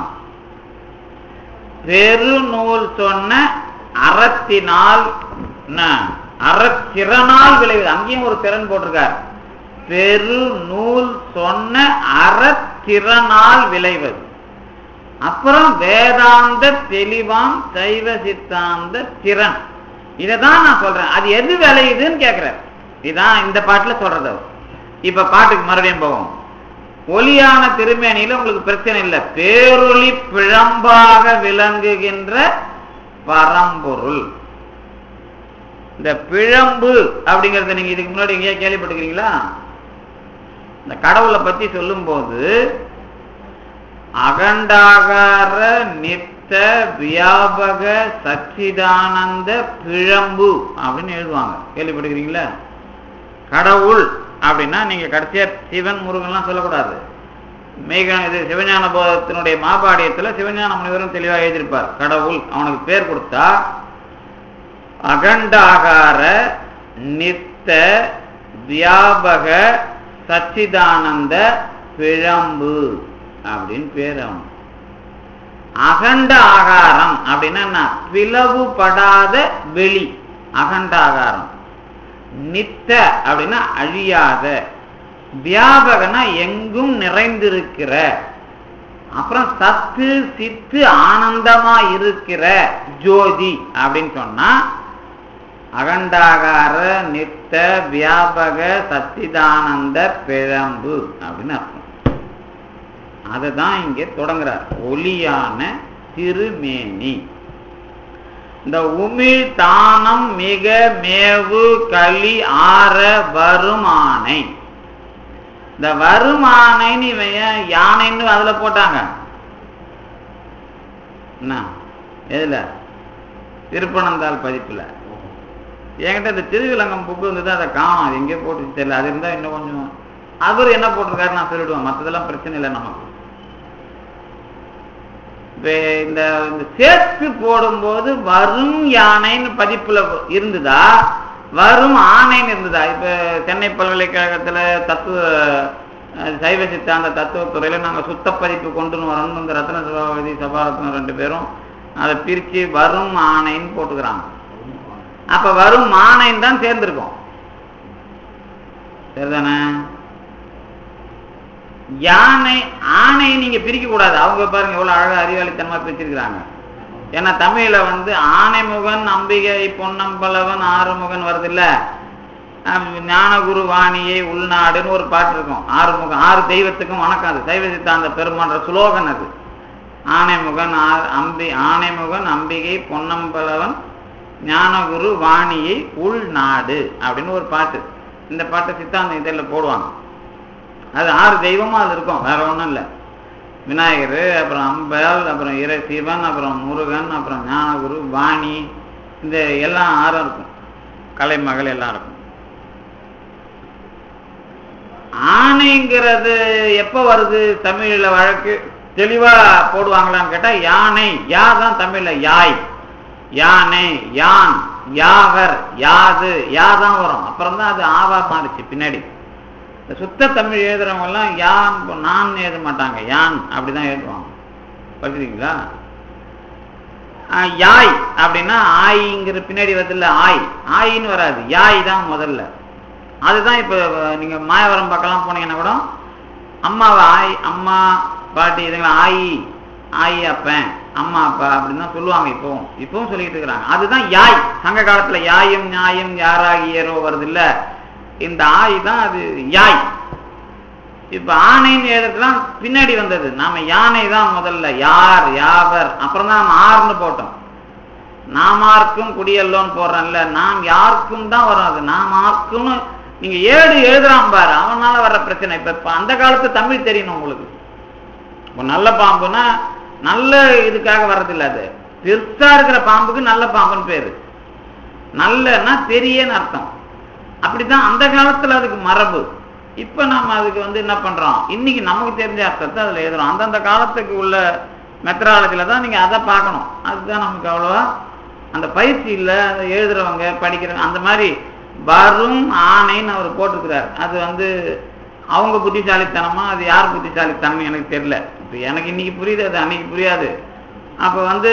[SPEAKER 1] பெருநூல் சொன்ன அறத்தினால் என்ன? அறத்திறனால் விளைவது அங்கேயும் ஒரு திறன் போட்டிருக்கார் பெருநூல் சொன்ன அறத்திறனால் விளைவது அப்புறம் வேதாந்த தெளிவாம் சைவ சித்தாந்த திறன் இதைதான் நான் சொல்றேன் அது எது விளையுதுன்னு கேட்கிறேன் இதான் இந்த பாட்டுல சொல்றது அவர். இப்ப பாட்டுக்கு மறுபடியும் போவோம் ஒலியான திருமேனியில உங்களுக்கு பிரச்சனை இல்லை பேரொளி பிழம்பாக விளங்குகின்ற பரம்பொருள் இந்த பிழம்பு அப்படிங்கறத நீங்க இதுக்கு முன்னாடி எங்கேயா கேள்விப்பட்டிருக்கீங்களா இந்த கடவுளை பத்தி சொல்லும்போது அகண்டாகார நித்த வியாபக சச்சிதானந்த பிழம்பு அப்படின்னு எழுதுவாங்க கேள்விப்பட்டிருக்கிறீங்களா கடவுள் அப்படின்னா நீங்க கடைசியா சிவன் முருகன்லாம் சொல்லக்கூடாது மேக இது சிவஞான போதத்தினுடைய மாபாடியத்துல சிவஞான முனிவரும் தெளிவாக எழுதியிருப்பார் கடவுள் அவனுக்கு பேர் கொடுத்தா அகண்டாகார நித்த வியாபக சச்சிதானந்த பிழம்பு அப்படின்னு பேர் அவன் அகண்ட ஆகாரம் அப்படின்னா என்ன பிளவுபடாத வெளி அகண்ட ஆகாரம் நித்த அப்படின்னா அழியாத வியாபகனா எங்கும் நிறைந்திருக்கிற அப்புறம் சத்து சித்து ஆனந்தமா இருக்கிற ஜோதி அப்படின்னு சொன்னா அகண்டாகார நித்த வியாபக சச்சிதானந்த பிழம்பு அப்படின்னு அர்த்தம் அதுதான் இங்கே தொடங்குறார் ஒளியான திருமேனி இந்த உமிழ் தானம் மிக மேவு களி ஆற வருமானை இந்த வருமானைன்னு இவன் ஏன் யானைன்னு அதுல போட்டாங்க என்ன எதுல திருப்பனந்தாள் பதிப்புல என்கிட்ட இந்த திருவிலங்கம் புக்கு இருந்தது அதை காணும் அது எங்கேயோ போட்டு தெரியல அது இருந்தா இன்னும் கொஞ்சம் அவர் என்ன போட்டிருக்காரு நான் சொல்லிடுவேன் மற்றதெல்லாம் பிரச்சனை இல்லை நமக்கு இப்ப இந்த இந்த சேர்த்து போடும்போது வரும் யானைன்னு பதிப்புல இருந்ததா வரும் ஆணைன்னு இருந்ததா இப்ப சென்னை பல்கலைக்கழகத்துல தத்துவ அஹ், சைவ சித்தாந்த தத்துவத்துறையில நாங்க சுத்த பதிப்பு கொண்டு வரணும் இந்த ரத்ன சபாபதி சபாரத்னம் ரெண்டு பேரும் அதை பிரிச்சு வரும் ஆணைன்னு போட்டுக்கிறாங்க அப்ப வரும் ஆணைன்னு தான் சேர்ந்திருக்கோம் சரிதானே யானை ஆணையை நீங்க பிரிக்க கூடாது அவங்க பாருங்க எவ்வளவு அழகா அறிவாளித்தனமா பிரிச்சிருக்கிறாங்க ஏன்னா தமிழ்ல வந்து ஆனைமுகன் அம்பிகை பொன்னம்பலவன் ஆறுமுகன் வருது இல்ல ஞானகுரு வாணியை உள்நாடுன்னு ஒரு பாட்டு இருக்கும் ஆறுமுகம் ஆறு தெய்வத்துக்கும் வணக்கம் அது சைவ சித்தாந்த பெருமான்ற சுலோகன் அது ஆனைமுகன் ஆ- அம்பி ஆனைமுகன் அம்பிகை பொன்னம்பலவன் ஞானகுரு வாணியை உள்நாடு அப்படின்னு ஒரு பாட்டு இந்த பாட்டை சித்தாந்த இதில் போடுவாங்க அது ஆறு தெய்வமும் அது இருக்கும் வேற ஒன்றும் இல்லை விநாயகர் அப்புறம் அம்பல் அப்புறம் இறை சிவன் அப்புறம் முருகன் அப்புறம் ஞானகுரு வாணி இந்த எல்லாம் ஆறும் இருக்கும் கலைமகள் எல்லாம் இருக்கும் ஆணைங்கிறது எப்போ வருது தமிழில் வழக்கு தெளிவா போடுவாங்களான்னு கேட்டா யானை யா தான் தமிழ்ல யாய் யானை யான் யாவர் யாது யா தான் வரும் அப்புறம் தான் அது ஆவா மாறிச்சு பின்னாடி இந்த சுத்த தமிழ் எழுதுறவங்க எல்லாம் யான் நான் எழுத மாட்டாங்க யான் அப்படிதான் எழுதுவாங்க படிச்சிருக்கீங்களா ஆஹ், யாய் அப்படின்னா ஆயிங்கிற பின்னாடி வருதுல்ல ஆய் ஆயின்னு வராது யாய் தான் முதல்ல அதுதான் இப்போ நீங்க மாயவரம் பக்கம்லாம் போனீங்கன்னா கூட அம்மாவை ஆய் அம்மா பாட்டி இதுங்களை ஆயி ஆயி அப்பன் அம்மா அப்பா அப்படின்னு தான் சொல்லுவாங்க இப்போவும் இப்பவும் சொல்லிட்டு இருக்கிறாங்க அதுதான் யாய் சங்க காலத்துல யாயும் நியாயம் யாராகியரோ வருது இல்ல இந்த ஆய் தான் அது யாய் இப்ப ஆணைன்னு எழுதுறதுலாம் பின்னாடி வந்தது நாம யானை தான் முதல்ல யார் யாவர் அப்புறம் தான் நாம ஆர்னு போட்டோம் நாமார்க்கும் குடியல்லோன்னு போடுறோம்ல நாம் யாருக்கும் தான் வரும் அது நாமார்க்கும்னு நீங்க ஏடு எழுதுறான் பாரு அவனால வர்ற பிரச்சனை இப்ப இப்ப அந்த காலத்து தமிழ் தெரியணும் உங்களுக்கு இப்போ நல்ல பாம்புனா நல்ல இதுக்காக வர்றதில்ல அது பெருசா இருக்கிற பாம்புக்கு நல்ல பாம்புன்னு பேரு நல்லன்னா தெரியன்னு அர்த்தம் அப்படிதான் அந்த காலத்துல அதுக்கு மரபு இப்ப நாம அதுக்கு வந்து என்ன பண்றோம் இன்னைக்கு நமக்கு தெரிஞ்ச அர்த்தத்தை அதுல எழுதுறோம் அந்தந்த காலத்துக்கு உள்ள மெத்தடாலஜில தான் நீங்க அதை பார்க்கணும் அதுதான் நமக்கு அவ்வளவா அந்த பயிற்சி இல்ல அதை எழுதுறவங்க படிக்கிறவங்க அந்த மாதிரி வரும் ஆணைன்னு அவர் போட்டிருக்கிறார் அது வந்து அவங்க புத்திசாலித்தனமா அது யார் புத்திசாலித்தனம் எனக்கு தெரியல இப்ப எனக்கு இன்னைக்கு புரியுது அது அன்னைக்கு புரியாது அப்ப வந்து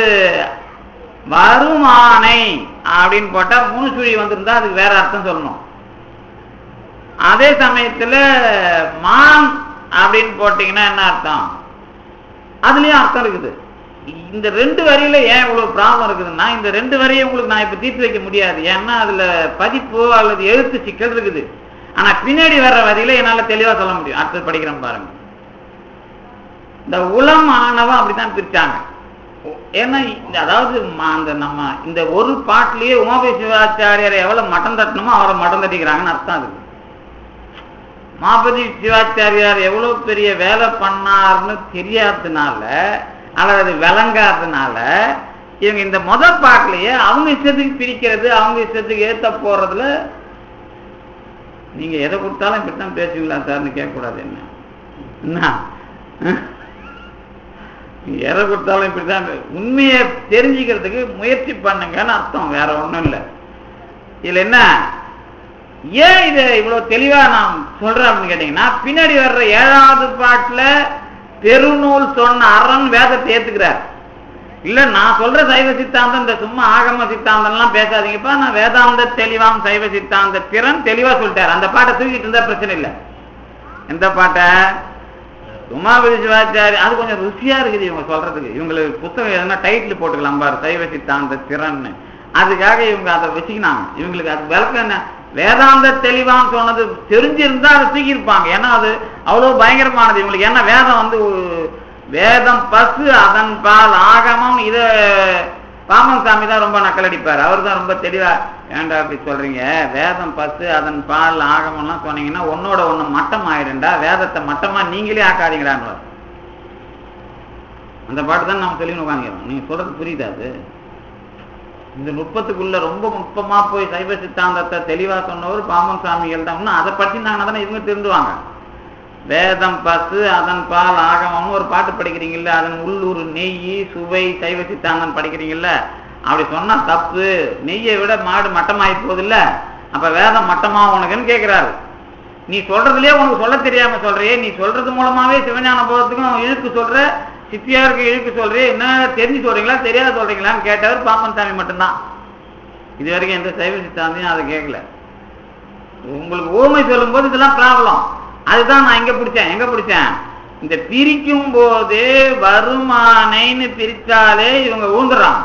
[SPEAKER 1] வருமானை அப்படின்னு போட்டா மூணு சுழி வந்திருந்தா அதுக்கு வேற அர்த்தம் சொல்லணும் அதே சமயத்துல மான் அப்படின்னு போட்டீங்கன்னா என்ன அர்த்தம் அதுலயும் அர்த்தம் இருக்குது இந்த ரெண்டு வரியில ஏன் இவ்வளவு ப்ராப்ளம் இருக்குதுன்னா இந்த ரெண்டு வரியை உங்களுக்கு நான் இப்ப தீர்த்து வைக்க முடியாது ஏன்னா அதுல பதிப்பு அல்லது எழுத்து சிக்கல் இருக்குது ஆனா பின்னாடி வர்ற வரியில என்னால தெளிவா சொல்ல முடியும் அடுத்தது படிக்கிறேன் பாருங்க இந்த உளம் ஆணவம் அப்படித்தான் பிரிச்சாங்க ஏன்னா இந்த- அதாவது ம- அந்த நம்ம இந்த ஒரு பாட்டிலேயே உமாபதி சிவாச்சாரியார் எவ்வளவு மட்டம் தட்டணுமோ அவரை மட்டம் தட்டிக்கிறாங்கன்னு அர்த்தம் அதுக்கு மாபதி சிவாச்சாரியார் எவ்வளவு பெரிய வேலை பண்ணார்னு தெரியாததுனால அல்லது அது விளங்காததுனால இவங்க இந்த முதல் பாட்டிலேயே அவங்க இஷ்டத்துக்கு பிரிக்கிறது அவங்க இஷ்டத்துக்கு ஏத்த போறதுல நீங்க எதை கொடுத்தாலும் இப்படித்தான் பேசுவீங்களா சார்னு கேட்கக்கூடாது என்ன என்ன அஹ்? நீங்க எதை கொடுத்தாலும் இப்படிதான் பே- உண்மையை தெரிஞ்சுக்கிறதுக்கு முயற்சி பண்ணுங்கன்னு அர்த்தம் வேற ஒண்ணும் இல்லை இதுல என்ன ஏன் இதை இவ்வளவு தெளிவா நான் சொல்றேன் அப்படின்னு கேட்டீங்கன்னா பின்னாடி வர்ற ஏழாவது பாட்டுல பெருநூல் சொன்ன அரண் வேதத்தை ஏத்துக்கிறார் இல்ல நான் சொல்ற சைவ சித்தாந்தம் இந்த சும்மா ஆகம சித்தாந்தம் எல்லாம் பேசாதீங்கப்பா நான் வேதாந்த தெளிவாம் சைவ சித்தாந்த திறன் தெளிவா சொல்லிட்டார் அந்த பாட்டை தூக்கிட்டு இருந்தா பிரச்சனை இல்லை எந்த பாட்டை உமாபதி சிவாச்சாரி அது கொஞ்சம் ருசியா இருக்குது இவங்க சொல்றதுக்கு இவங்களுக்கு புத்தகம் எதனா டைட்டில் போட்டுக்கலாம் பாரு சைவ சித்தாந்த திறன்னு அதுக்காக இவங்க அதை வச்சுக்கினாங்க இவங்களுக்கு அது விளக்கம் என்ன வேதாந்த தெளிவான்னு சொன்னது தெரிஞ்சிருந்தா அதை தூக்கியிருப்பாங்க ஏன்னா அது அவ்வளவு பயங்கரமானது இவங்களுக்கு ஏன்னா வேதம் வந்து ஒரு வேதம் பசு அதன் பால் ஆகமம் இத பாமன் சாமி தான் ரொம்ப நக்கலடிப்பார் அவர் தான் ரொம்ப தெளிவா ஏன்டா அப்படி சொல்றீங்க வேதம் பசு அதன் பால் ஆகமம்லாம் சொன்னீங்கன்னா ஒன்னோட ஒண்ணு மட்டம் ஆயிடும்டா வேதத்தை மட்டமா நீங்களே ஆக்காதீங்கடான்னு அந்த பாட்டு தான் நம்ம சொல்லி உட்காந்துக்கிறோம் நீங்க சொல்றது புரியுதா அது இந்த நுட்பத்துக்குள்ள ரொம்ப நுட்பமா போய் சைவ சித்தாந்தத்தை தெளிவா சொன்னவர் பாமன் சாமிகள் தான் இன்னும் அதை படிச்சிருந்தாங்கன்னா தானே இவங்க திருந்துவாங்க வேதம் பசு அதன் பால் ஆகமம்னு ஒரு பாட்டு படிக்கிறீங்கல்ல அதன் உள்ளூர் நெய் சுவை சைவ சித்தாந்தம் படிக்கிறீங்கல்ல அப்படி சொன்னா தப்பு நெய்யை விட மாடு மட்டமாயி போகுதுல்ல அப்ப வேதம் மட்டமா உனக்குன்னு கேட்கிறாரு நீ சொல்றதுலயே உனக்கு சொல்ல தெரியாம சொல்றியே நீ சொல்றது மூலமாவே சிவஞான போகிறதுக்கும் இழுக்கு சொல்ற சித்தியாருக்கு இழுக்கு சொல்றியே என்ன தெரிஞ்சு சொல்றீங்களா தெரியாத சொல்றீங்களான்னு கேட்டவர் பாப்பன் சாமி மட்டும்தான் இது வரைக்கும் எந்த சைவ சித்தாந்தையும் அதை கேட்கல உங்களுக்கு ஊமை சொல்லும்போது இதெல்லாம் ப்ராப்ளம் அதுதான் நான் எங்க பிடிச்சேன் எங்க பிடிச்சேன் இந்த பிரிக்கும் போது வருமானைன்னு பிரிச்சாலே இவங்க ஊந்துறாங்க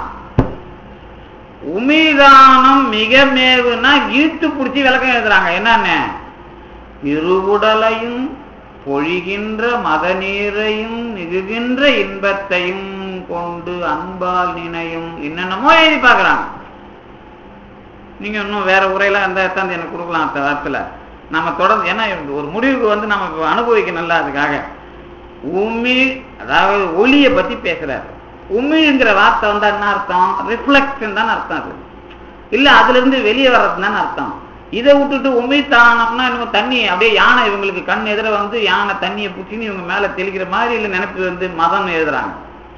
[SPEAKER 1] உமிதானம் மிக மேவுனா இழுத்து பிடிச்சி விளக்கம் எழுதுறாங்க என்னன்னு இருவுடலையும் பொழிகின்ற மத நீரையும் நிகுகின்ற இன்பத்தையும் கொண்டு அன்பால் நினையும் என்னென்னமோ எழுதி பார்க்கறாங்க நீங்க இன்னும் வேற உரையெல்லாம் இருந்தா எத்தாந்து எனக்கு கொடுக்கலாம் அடுத்த வாரத்துல நம்ம தொடர்ந்து ஏன்னா ஒரு முடிவுக்கு வந்து நம்ம இப்ப அனுபவிக்கணும்ல அதுக்காக உமி அதாவது ஒளியை பத்தி பேசுறாரு உமிழ்ங்கிற வார்த்தை வந்து என்ன அர்த்தம் ரிஃப்ளெக்ஷன் தான் அர்த்தம் அது இல்ல அதுல இருந்து வெளியே வர்றது தானே அர்த்தம் இதை விட்டுட்டு உமிழ்த்தானம்னா இன்னும் தண்ணி அப்படியே யானை இவங்களுக்கு கண் எதிர வந்து யானை தண்ணியை பிடிச்சின்னு இவங்க மேல தெளிக்கிற மாதிரி இல்ல நினைப்பு வந்து மதம் எழுதுறாங்க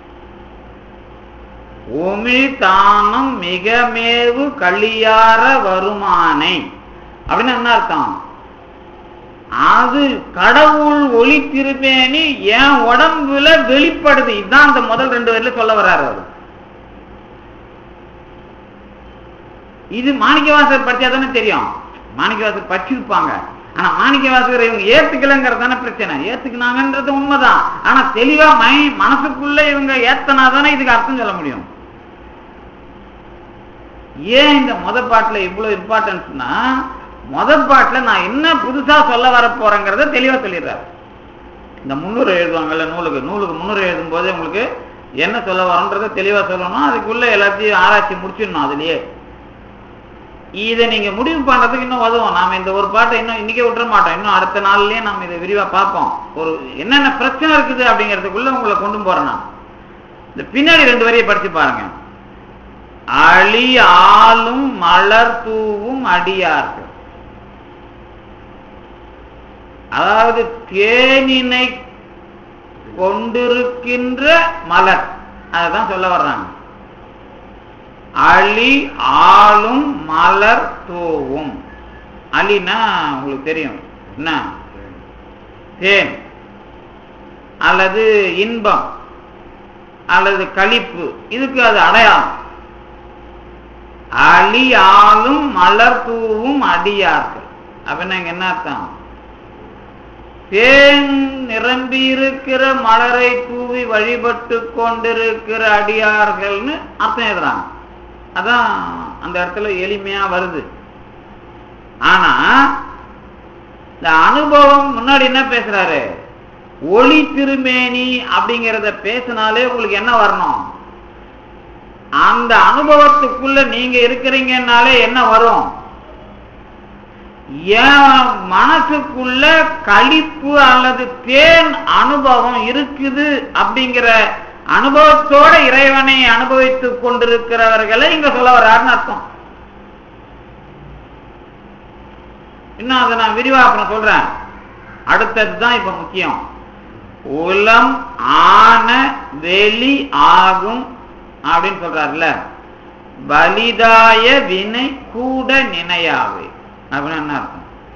[SPEAKER 1] உமிழ் தானம் மிக மேவு களியார வருமானை அப்படின்னு என்ன அர்த்தம் அது கடவுள் ஒளி திருமேனி என் உடம்புல வெளிப்படுது இதுதான் அந்த முதல் ரெண்டு வரையில சொல்ல வர்றாரு அவர் இது மாணிக்கவாசர் படிச்சா தானே தெரியும் மாணிக்கவாசர் படிச்சிருப்பாங்க ஆனா மாணிக்கவாசகர் இவங்க ஏத்துக்கலங்கிறது தானே பிரச்சனை ஏத்துக்கினாங்கன்றது உண்மைதான் ஆனா தெளிவா மை மனசுக்குள்ள இவங்க ஏத்தனா தானே இதுக்கு அர்த்தம் சொல்ல முடியும் ஏன் இந்த முத பாட்டுல இவ்வளவு இம்பார்ட்டன்ஸ்னா முத பாட்டுல நான் என்ன புதுசா சொல்ல வர போறேங்கிறத தெளிவா சொல்லிடுறாரு இந்த முன்னூறு எழுதுவாங்கல்ல நூலுக்கு நூலுக்கு முன்னூறு எழுதும் போது உங்களுக்கு என்ன சொல்ல வரோன்றத தெளிவா சொல்லணும் அதுக்குள்ள எல்லாத்தையும் ஆராய்ச்சி முடிச்சிடணும் அதுலயே இதை நீங்க முடிவு பண்றதுக்கு இன்னும் உதவும் நாம இந்த ஒரு பாட்டை இன்னும் இன்னைக்கே விட்டுற மாட்டோம் இன்னும் அடுத்த நாள்லயே நம்ம இதை விரிவா பார்ப்போம் ஒரு என்னென்ன பிரச்சனை இருக்குது அப்படிங்கிறதுக்குள்ள உங்களை கொண்டு போறேன் நான் இந்த பின்னாடி ரெண்டு வரியை படிச்சு பாருங்க அழி ஆளும் மலர் தூவும் அடியார்கள் அதாவது தேனினை கொண்டிருக்கின்ற மலர் அதான் சொல்ல வர்றாங்க அழி ஆளும் மலர் தூவும் அலினா உங்களுக்கு தெரியும் என்ன தேன் அல்லது இன்பம் அல்லது களிப்பு இதுக்கு அது அடையாளம் அழி ஆளும் மலர் தூவும் அடியார்கள் அப்படின்னா இங்க என்ன அர்த்தம் தேன் நிரம்பி இருக்கிற மலரை தூவி வழிபட்டு கொண்டிருக்கிற அடியார்கள்னு அர்த்தம் எழுதுறாங்க அதான் அந்த இடத்துல எளிமையா வருது ஆனா இந்த அனுபவம் முன்னாடி என்ன பேசுறாரு ஒளி திருமேனி அப்படிங்கிறத பேசினாலே உங்களுக்கு என்ன வரணும் அந்த அனுபவத்துக்குள்ள நீங்க இருக்கிறீங்கன்னாலே என்ன வரும் என் மனசுக்குள்ள களிப்பு அல்லது தேன் அனுபவம் இருக்குது அப்படிங்கிற அனுபவத்தோட இறைவனை அனுபவித்துக் கொண்டிருக்கிறவர்களை இங்க சொல்ல வர்றாருன்னு அர்த்தம் இன்னும் அதை நான் விரிவா அப்புறம் சொல்றேன் அடுத்ததுதான் இப்ப முக்கியம் உலம் ஆன வெளி ஆகும் அப்படின்னு சொல்றாருல்ல பலிதாய வினை கூட நினையாவே அப்படின்னு என்ன அர்த்தம்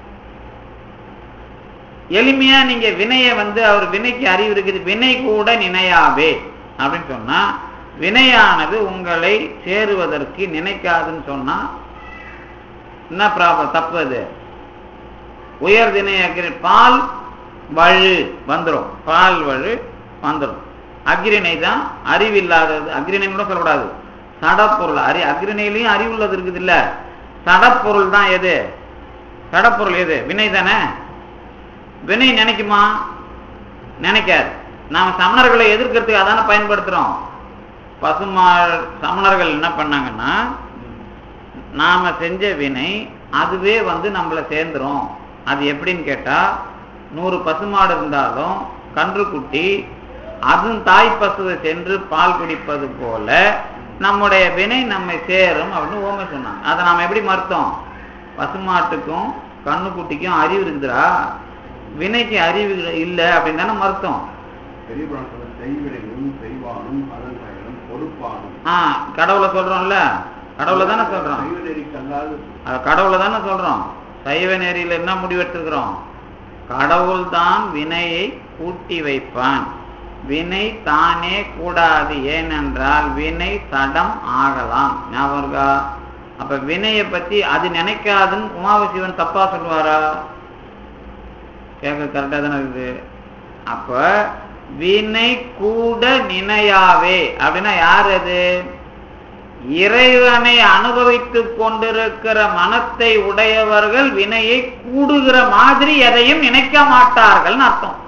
[SPEAKER 1] எளிமையா நீங்க வினைய வந்து அவர் வினைக்கு அறிவு இருக்குது வினை கூட நினையாவே அப்படின்னு சொன்னா வினையானது உங்களை சேருவதற்கு நினைக்காதுன்னு சொன்னா என்ன ப்ராப்ளம் தப்பு அது உயர் திணைய பால் வழு வந்துடும் பால் வழு வந்துடும் அக்ரிணை தான் அறிவில்லாதது அக்ரிணை கூட சொல்லக்கூடாது சடப்பொருள் அறி அக்ரிணையிலையும் அறிவுள்ளது இருக்குது இல்ல சடப்பொருள் தான் எது சடப்பொருள் எது வினை தானே வினை நினைக்குமா நினைக்காது நாம சமணர்களை எதிர்க்கிறதுக்கு அதானே பயன்படுத்துறோம் பசுமா சமணர்கள் என்ன பண்ணாங்கன்னா நாம செஞ்ச வினை அதுவே வந்து நம்மளை சேர்ந்துரும் அது எப்படின்னு கேட்டா நூறு பசுமாடு இருந்தாலும் கன்றுக்குட்டி அதுவும் தாய் பசுவை சென்று பால் குடிப்பது போல நம்முடைய வினை நம்மை சேரும் அப்படின்னு ஓமை சொன்னாங்க அதை நாம எப்படி மறுத்தோம் பசுமாட்டுக்கும் கண்ணுக்குட்டிக்கும் அறிவு இருக்குதுடா வினைக்கு அறிவு இல்லை அப்படின்னு தானே மறுத்தோம்
[SPEAKER 2] பெரிய புராணம் சொல்ல செய்வினையும் செய்வானும் அதன் பயனும் பொறுப்பானும்
[SPEAKER 1] ஆ கடவுளை சொல்றோம்ல கடவுளை தானே சொல்றோம்
[SPEAKER 2] செய்வ நெறிக்கு அல்லாது
[SPEAKER 1] அது கடவுளை தானே சொல்றோம் சைவ நெறியில என்ன முடிவெடுத்துக்கிறோம் கடவுள் தான் வினையை கூட்டி வைப்பான் வினை தானே கூடாது ஏனென்றால் வினை தடம் ஆகலாம் ஞாபகம் இருக்கா அப்ப வினையை பத்தி அது நினைக்காதுன்னு உமாவசிவன் தப்பா சொல்லுவாரா கேட்க கரெக்டா தானே இருக்குது அப்ப வினை கூட நினையாவே அப்படின்னா யார் அது இறைவனை அனுபவித்துக் கொண்டிருக்கிற மனத்தை உடையவர்கள் வினையை கூடுகிற மாதிரி எதையும் நினைக்க மாட்டார்கள்னு அர்த்தம்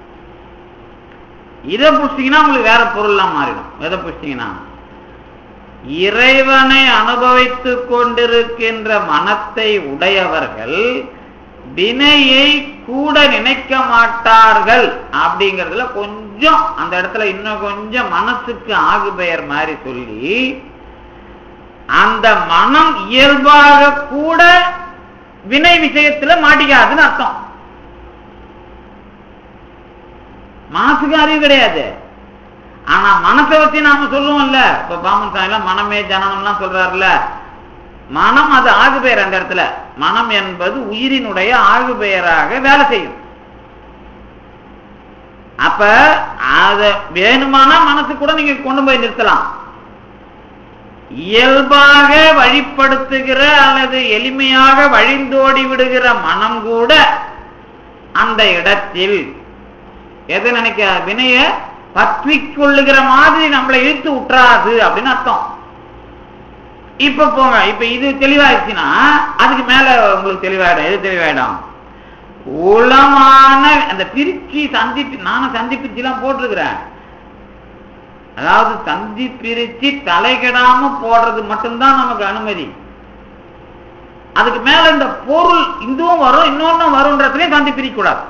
[SPEAKER 1] இதை புடிச்சிங்கன்னா உங்களுக்கு வேற பொருள்லாம் மாறிடும் எதை புடிச்சிங்கன்னா இறைவனை அனுபவித்துக் கொண்டிருக்கின்ற மனத்தை உடையவர்கள் வினையை கூட நினைக்க மாட்டார்கள் அப்படிங்கிறதுல கொஞ்சம் அந்த இடத்துல இன்னும் கொஞ்சம் மனசுக்கு ஆகு பெயர் மாதிரி சொல்லி அந்த மனம் இயல்பாக கூட வினை விஷயத்துல மாட்டிக்காதுன்னு அர்த்தம் மனசுக்கு அறிவு கிடையாது ஆனா மனசை வச்சு நாம சொல்லுவோம்ல இப்ப பாமன் சாமிலாம் மனமே ஜனனம்லாம் சொல்றாருல்ல மனம் அது ஆகு பெயர் அந்த இடத்துல மனம் என்பது உயிரினுடைய ஆகு பெயராக வேலை செய்யும் அப்ப அத வேணுமானா மனசு கூட நீங்க கொண்டு போய் நிறுத்தலாம் இயல்பாக வழிப்படுத்துகிற அல்லது எளிமையாக வழிந்தோடி விடுகிற மனம் கூட அந்த இடத்தில் எது நினைக்க வினைய பற்றி கொள்ளுகிற மாதிரி நம்மளை இழுத்து விட்டுறாது அப்படின்னு அர்த்தம் இப்ப போங்க இப்ப இது தெளிவாயிடுச்சுன்னா அதுக்கு மேல உங்களுக்கு தெளிவாயிடும் எது தெளிவாயிடும் உளமான அந்த பிரிச்சு சந்தி நானும் சந்தி பிரிச்சு எல்லாம் போட்டிருக்கிறேன் அதாவது சந்தி பிரிச்சு தலைகெடாம போடுறது மட்டும்தான் நமக்கு அனுமதி அதுக்கு மேல இந்த பொருள் இதுவும் வரும் இன்னொன்னும் வரும்ன்றதுலயும் சந்தி பிரிக்க கூடாது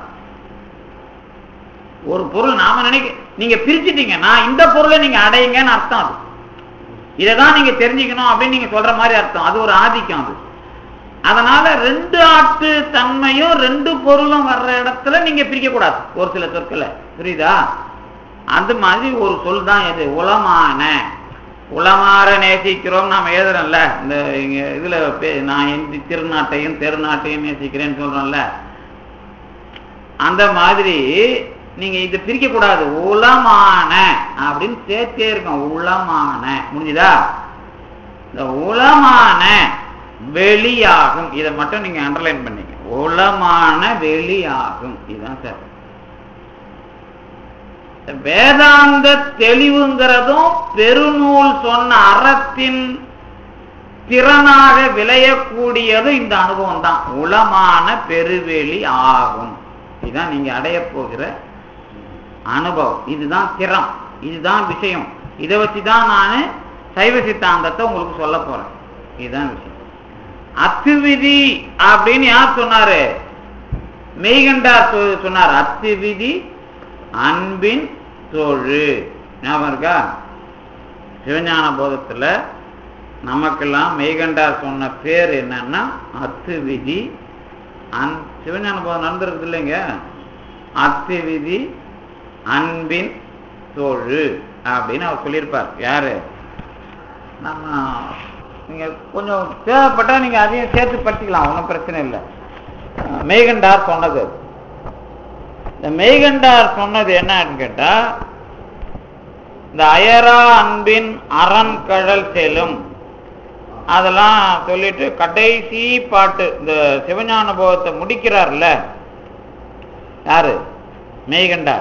[SPEAKER 1] ஒரு பொருள் நாம நினைக்க நீங்க பிரிச்சுட்டீங்கன்னா இந்த பொருளை நீங்க அடையுங்கன்னு அர்த்தம் அது இதைதான் நீங்க தெரிஞ்சுக்கணும் அப்படின்னு நீங்க சொல்ற மாதிரி அர்த்தம் அது ஒரு ஆதிக்கம் அது அதனால ரெண்டு ஆட்டு தன்மையும் ரெண்டு பொருளும் வர்ற இடத்துல நீங்க பிரிக்க கூடாது ஒரு சில சொற்களை புரியுதா அந்த மாதிரி ஒரு சொல் தான் எது உளமான உளமாற நேசிக்கிறோம் நாம எழுதுறோம்ல இந்த இங்க இதுல பே- நான் எந்த திருநாட்டையும் தெருநாட்டையும் நேசிக்கிறேன்னு சொல்றோம்ல அந்த மாதிரி நீங்க இதை பிரிக்க கூடாது உளமான அப்படின்னு சேர்த்தே இருக்கும் உளமான முடிஞ்சுதா இந்த உளமான வெளியாகும் இதை மட்டும் நீங்க அண்டர்லைன் பண்ணீங்க உளமான வெளியாகும் இதுதான் சார் இந்த வேதாந்த தெளிவுங்கிறதும் பெருநூல் சொன்ன அறத்தின் திறனாக விளையக்கூடியது இந்த அனுபவம் தான் உளமான பெருவெளி ஆகும் இதுதான் நீங்க அடைய போகிற அனுபவம் இதுதான் திறம் இதுதான் விஷயம் இதை வச்சுதான் நான் சைவ சித்தாந்தத்தை உங்களுக்கு சொல்ல போறேன் இதுதான் விஷயம் அத்துவிதி அப்படின்னு யார் சொன்னாரு மெய்கண்டார் சொ- சொன்னார் அத்துவிதி அன்பின் தோழு ஞாபகம் இருக்கா சிவஞான போதத்துல நமக்கெல்லாம் மெய்கண்டார் சொன்ன பேர் என்னன்னா அத்து விதி அன் சிவஞான போதம் நடந்திருக்குது இல்லைங்க அத்து விதி அன்பின் தோழு அப்படின்னு அவர் சொல்லியிருப்பார் யாரு நம்ம நீங்க கொஞ்சம் தேவைப்பட்டா நீங்க அதையும் சேர்த்து படிச்சுக்கலாம் ஒன்றும் பிரச்சனை இல்லை அஹ் மெய்கண்டார் சொன்னது அது. இந்த மெய்கண்டார் சொன்னது என்னன்னு கேட்டா இந்த அயரா அன்பின் அரண் கழல் செல்லும் அதெல்லாம் சொல்லிட்டு கடைசி பாட்டு இந்த சிவஞான போகத்தை முடிக்கிறார்ல யாரு மெய்கண்டார்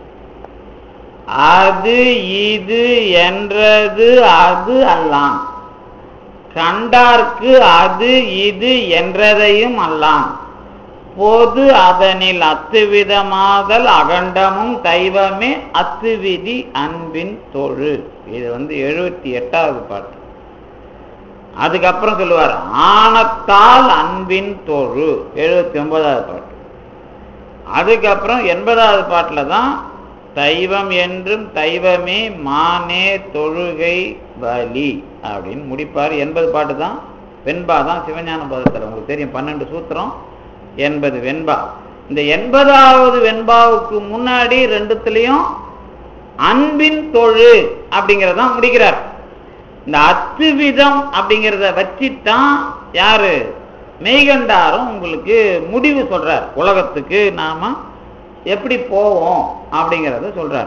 [SPEAKER 1] அது இது என்றது அது அல்லான் கண்டார்க்கு அது இது என்றதையும் அல்லான் பொது அதனில் அத்துவிதமாதல் அகண்டமும் தெய்வமே அத்துவிதி அன்பின் தொழு இது வந்து எழுபத்தி எட்டாவது பாட்டு அதுக்கப்புறம் சொல்லுவார் ஆணத்தால் அன்பின் தொழு எழுபத்தி ஒன்பதாவது பாட்டு அதுக்கப்புறம் எண்பதாவது பாட்டில் தான் தெய்வம் என்றும் தெய்வமே மானே தொழுகை பலி அப்படின்னு முடிப்பார் எண்பது பாட்டு தான் வெண்பா தான் சிவஞான பதத்தில் உங்களுக்கு தெரியும் பன்னெண்டு சூத்திரம் எண்பது வெண்பா இந்த எண்பதாவது வெண்பாவுக்கு முன்னாடி ரெண்டுத்துலேயும் அன்பின் தொழு அப்படிங்கிறதான் முடிக்கிறார் இந்த அத்துவிதம் அப்படிங்கிறத வச்சுத்தான் யாரு மெய்கண்டாரும் உங்களுக்கு முடிவு சொல்றார் உலகத்துக்கு நாம எப்படி போவோம் அப்படிங்கிறத சொல்றார்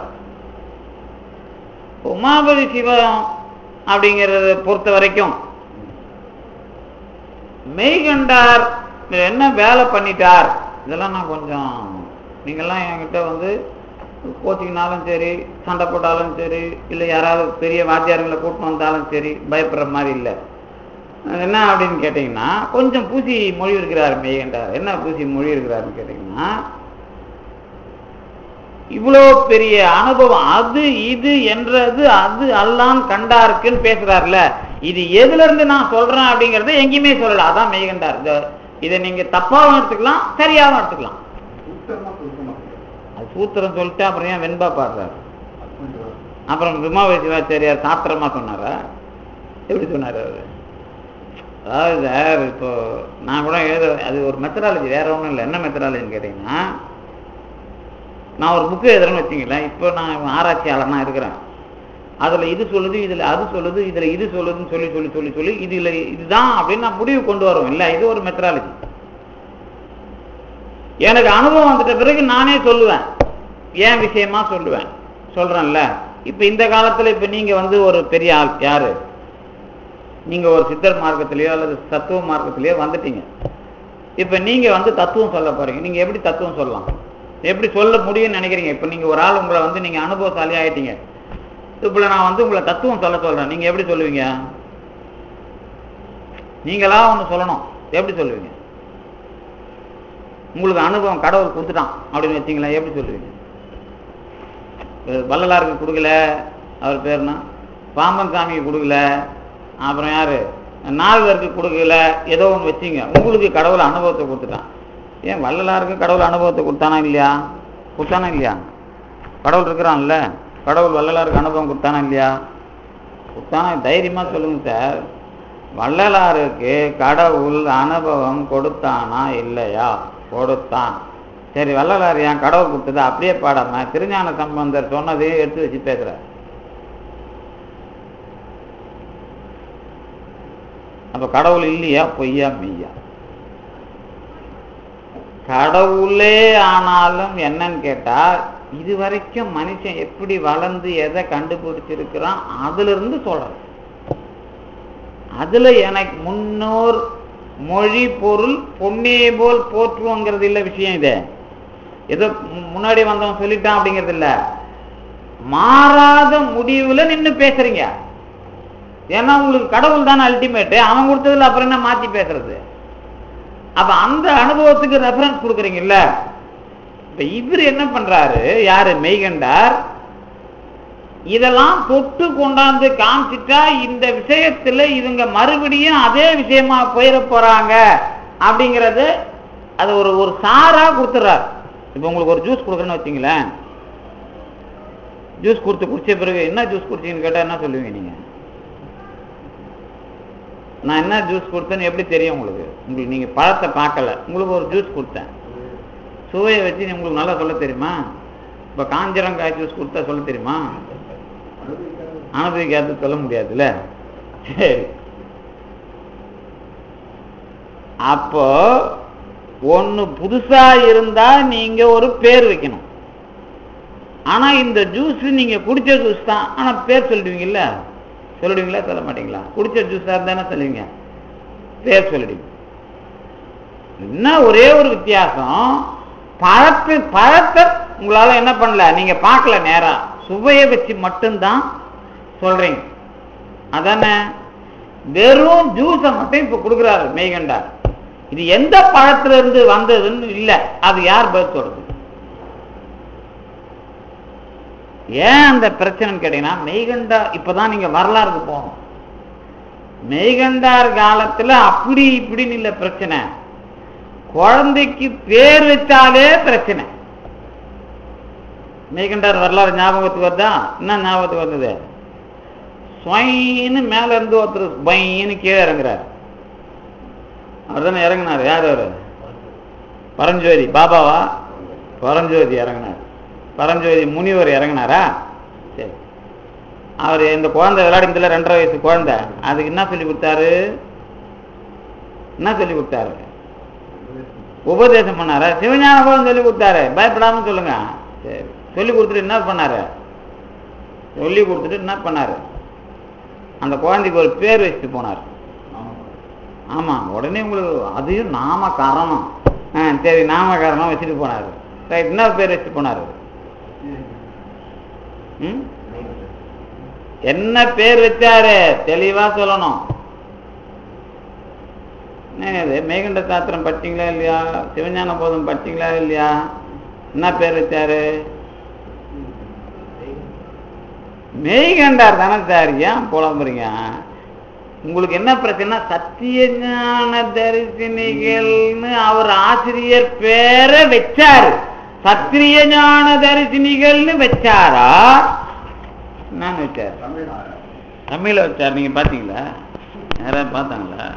[SPEAKER 1] உமாபதி சிவம் அப்படிங்கிறத பொறுத்த வரைக்கும் மெய்கண்டார் இதுல என்ன வேலை பண்ணிட்டார் இதெல்லாம் நான் கொஞ்சம் நீங்கள்லாம் என்கிட்ட வந்து கோச்சிக்கினாலும் சரி சண்டை போட்டாலும் சரி இல்லை யாராவது பெரிய வாத்தியாரங்களை கூட்டின்னு வந்தாலும் சரி பயப்படுற மாதிரி இல்லை என்ன அப்படின்னு கேட்டிங்கன்னா கொஞ்சம் பூசி மொழி இருக்கிறார் மெய்கண்டார் என்ன பூசி மொழி இருக்கிறாருன்னு கேட்டிங்கன்னா இவ்வளோ பெரிய அனுபவம் அது இது என்றது அது அல்லான் கண்டாருக்குன்னு பேசுறாருல இது எதுல இருந்து நான் சொல்றேன் அப்படிங்கறத எங்கேயுமே சொல்லல அதான் மெய்கண்டார் இந்த இதை நீங்க தப்பாவும் எடுத்துக்கலாம் சரியாவும் எடுத்துக்கலாம்
[SPEAKER 2] சூத்திரமா சுருக்கமா சொல்லுங்க.
[SPEAKER 1] அது சூத்திரம் சொல்லிட்டு அப்புறம் ஏன் வெண்பா பாடுறாரு
[SPEAKER 2] அது கொஞ்சம்
[SPEAKER 1] அப்புறம் விமாவதி சிவாச்சாரியார் சாத்திரமா சொன்னாரா எப்படி சொன்னார் அவரு அதாவது சார் இப்போ நான் கூட எழுத அது ஒரு மெத்தடாலஜி வேற ஒன்றும் இல்லை என்ன மெத்தடாலஜின்னு கேட்டிங்கன்னா நான் ஒரு புக்கு எழுதுறேன்னு வச்சுங்களேன் இப்போ நான் ஆராய்ச்சியாளனா இருக்கிறேன் அதில் இது சொல்லுது இதில் அது சொல்லுது இதில் இது சொல்லுதுன்னு சொல்லி சொல்லி சொல்லி சொல்லி இதில் இதுதான் அப்படின்னு நான் முடிவு கொண்டு வருவேன் இல்லை இது ஒரு மெத்தடாலஜி எனக்கு அனுபவம் வந்துட்ட பிறகு நானே சொல்லுவேன் ஏன் விஷயமா சொல்லுவேன் சொல்றேன்ல இப்ப இந்த காலத்துல இப்ப நீங்க வந்து ஒரு பெரிய ஆள் யாரு நீங்க ஒரு சித்தர் மார்க்கத்திலேயோ அல்லது தத்துவ மார்க்கத்திலேயோ வந்துட்டீங்க இப்ப நீங்க வந்து தத்துவம் சொல்ல போறீங்க நீங்க எப்படி தத்துவம் சொல்லலாம் எப்படி சொல்ல முடியும்னு நினைக்கிறீங்க இப்ப நீங்க ஒரு ஆள் உங்களை வந்து நீங்க அனுபவசாலி ஆயிட்டீங்க இப்ப நான் வந்து உங்களை தத்துவம் சொல்ல சொல்றேன் நீங்க எப்படி சொல்லுவீங்க நீங்களா ஒண்ணு சொல்லணும் எப்படி சொல்லுவீங்க உங்களுக்கு அனுபவம் கடவுள் கொடுத்துட்டான் அப்படின்னு வச்சிங்களேன் எப்படி சொல்லுவீங்க அஹ் வள்ளலாருக்கு கொடுக்கல அவர் பேர்னா பாம்பன் சாமிக்கு கொடுக்கல அப்புறம் யாரு நால்வருக்கு கொடுக்கல ஏதோ ஒன்று வச்சிங்க உங்களுக்கு கடவுள் அனுபவத்தை கொடுத்துட்டான் ஏன் வள்ளலாருக்கு கடவுள் அனுபவத்தை கொடுத்தானா இல்லையா கொடுத்தானா இல்லையா கடவுள் இருக்கிறான்ல கடவுள் வள்ளலாருக்கு அனுபவம் கொடுத்தானா இல்லையா கொடுத்தானா தைரியமா சொல்லுங்க சார் வள்ளலாருக்கு கடவுள் அனுபவம் கொடுத்தானா இல்லையா கொடுத்தான் சரி வள்ளலார் ஏன் கடவுள் கொடுத்தது அப்படியே பாடாம திருஞான சம்பந்தர் சொன்னதையும் எடுத்து வச்சு பேசுற அப்ப கடவுள் இல்லையா பொய்யா மெய்யா கடவுளே ஆனாலும் என்னன்னு கேட்டா இது வரைக்கும் மனுஷன் எப்படி வளர்ந்து எதை கண்டுபிடிச்சிருக்கிறான் அதுல இருந்து சொல்றேன் அதுல எனக்கு முன்னோர் மொழி பொருள் பொன்னே போல் போற்றுவோங்கிறது இல்ல விஷயம் இது ஏதோ மு- முன்னாடி வந்தவன் சொல்லிட்டான் அப்படிங்கிறது இல்ல மாறாத முடிவுல நின்னு பேசுறீங்க ஏன்னா உங்களுக்கு கடவுள் தானே அல்டிமேட் அவன் கொடுத்ததுல அப்புறம் என்ன மாத்தி பேசுறது அப்ப அந்த அனுபவத்துக்கு ரெஃபரன்ஸ் கொடுக்குறீங்கல்ல இப்ப இவர் என்ன பண்றாரு யாரு மெய்கண்டார் இதெல்லாம் தொட்டு கொண்டாந்து காமிச்சிட்டா இந்த விஷயத்துல இவங்க மறுபடியும் அதே விஷயமா போயிட போறாங்க அப்படிங்கறது அது ஒரு ஒரு சாரா கொடுத்துறார் இப்ப உங்களுக்கு ஒரு ஜூஸ் கொடுக்குறேன்னு வச்சுங்களேன் ஜூஸ் கொடுத்து குடிச்ச பிறகு என்ன ஜூஸ் குடிச்சீங்கன்னு கேட்டா என்ன சொல்லுவீங்க நீங்க நான் என்ன ஜூஸ் கொடுத்தேன்னு எப்படி தெரியும் உங்களுக்கு உங்களுக்கு நீங்க பழத்தை பார்க்கல உங்களுக்கு ஒரு ஜூஸ் கொடுத்தேன் சுவையை வச்சு உங்களுக்கு நல்லா சொல்ல தெரியுமா இப்ப காஞ்சரங்காய் ஜூஸ் கொடுத்தா சொல்ல தெரியுமா
[SPEAKER 2] அனுபவிக்காத
[SPEAKER 1] அனுபவிக்காது சொல்ல முடியாதுல்ல சரி அப்போ ஒண்ணு புதுசா இருந்தா நீங்க ஒரு பேர் வைக்கணும் ஆனா இந்த ஜூஸ் நீங்க குடிச்ச ஜூஸ் தான் ஆனா பேர் சொல்லிடுவீங்கல்ல சொல்லிடுவீங்களா சொல்ல மாட்டீங்களா குடிச்ச ஜூஸா இருந்தானே சொல்லுவீங்க பேர் சொல்லிடுவீங்க என்ன ஒரே ஒரு வித்தியாசம் பழத்து பழத்தை உங்களால என்ன பண்ணல நீங்க பார்க்கல நேரா சுவையை வச்சு மட்டும்தான் சொல்றீங்க அதானே வெறும் ஜூஸை மட்டும் இப்ப கொடுக்குறாரு மெய்கண்டார் இது எந்த பழத்துல இருந்து வந்ததுன்னு இல்ல அது யார் பதில் சொல்றது ஏன் அந்த பிரச்சனைன்னு கேட்டீங்கன்னா மெய்கண்டா இப்பதான் நீங்க வரலாறுக்கு போகணும் மெய்கண்டார் காலத்துல அப்படி இப்படின்னு இல்ல பிரச்சனை குழந்தைக்கு பேர் வச்சாலே பிரச்சனை மெய்கண்டார் வரலாறு ஞாபகத்துக்கு வருதா என்ன ஞாபகத்துக்கு வந்தது ஸ்வைன்னு மேல இருந்து ஒருத்தர் பைன்னு கீழே இறங்குறாரு அவர் தானே இறங்கினார் யார் அவரு பரஞ்சோதி பாபாவா பரஞ்சோதி இறங்கினார் பரஞ்சோதி முனிவர் இறங்கினாரா சரி அவர் இந்த குழந்தை விளையாடினதுல ரெண்டரை வயசு குழந்தை அதுக்கு என்ன சொல்லி கொடுத்தாரு என்ன சொல்லி கொடுத்தாரு உபதேசம் பண்ணாரா சிவஞான போதும் சொல்லி கொடுத்தாரு பயப்படாம சொல்லுங்க சரி சொல்லி கொடுத்துட்டு என்ன பண்ணாரு சொல்லி கொடுத்துட்டு என்ன பண்ணாரு அந்த குழந்தைக்கு ஒரு பேர் வச்சுட்டு போனார் ஆமா உடனே உங்களுக்கு அதையும் நாம காரணம் ஆ சரி நாம காரணம் வச்சுட்டு போனாரு ரைட் என்ன பேர் வச்சுட்டு போனாரு ம் என்ன பேர் வச்சாரு தெளிவா சொல்லணும் என்ன இது மேகண்ட சாத்திரம் படிச்சீங்களா இல்லையா சிவஞான போதம் படிச்சீங்களா இல்லையா என்ன பேர் வச்சாரு மெய்கண்டார் தானே சார் ஏன் புலம்புறீங்க உங்களுக்கு என்ன பிரச்சனை சத்திய ஞான தரிசினிகள்னு அவர் ஆசிரியர் பேரை வச்சாரு சத்திரிய ஞான தரிசினிகள்னு வச்சாரா என்னன்னு வச்சாரு தமிழ்ல வச்சார் நீங்க பாத்தீங்களா யாராவது பார்த்தாங்களா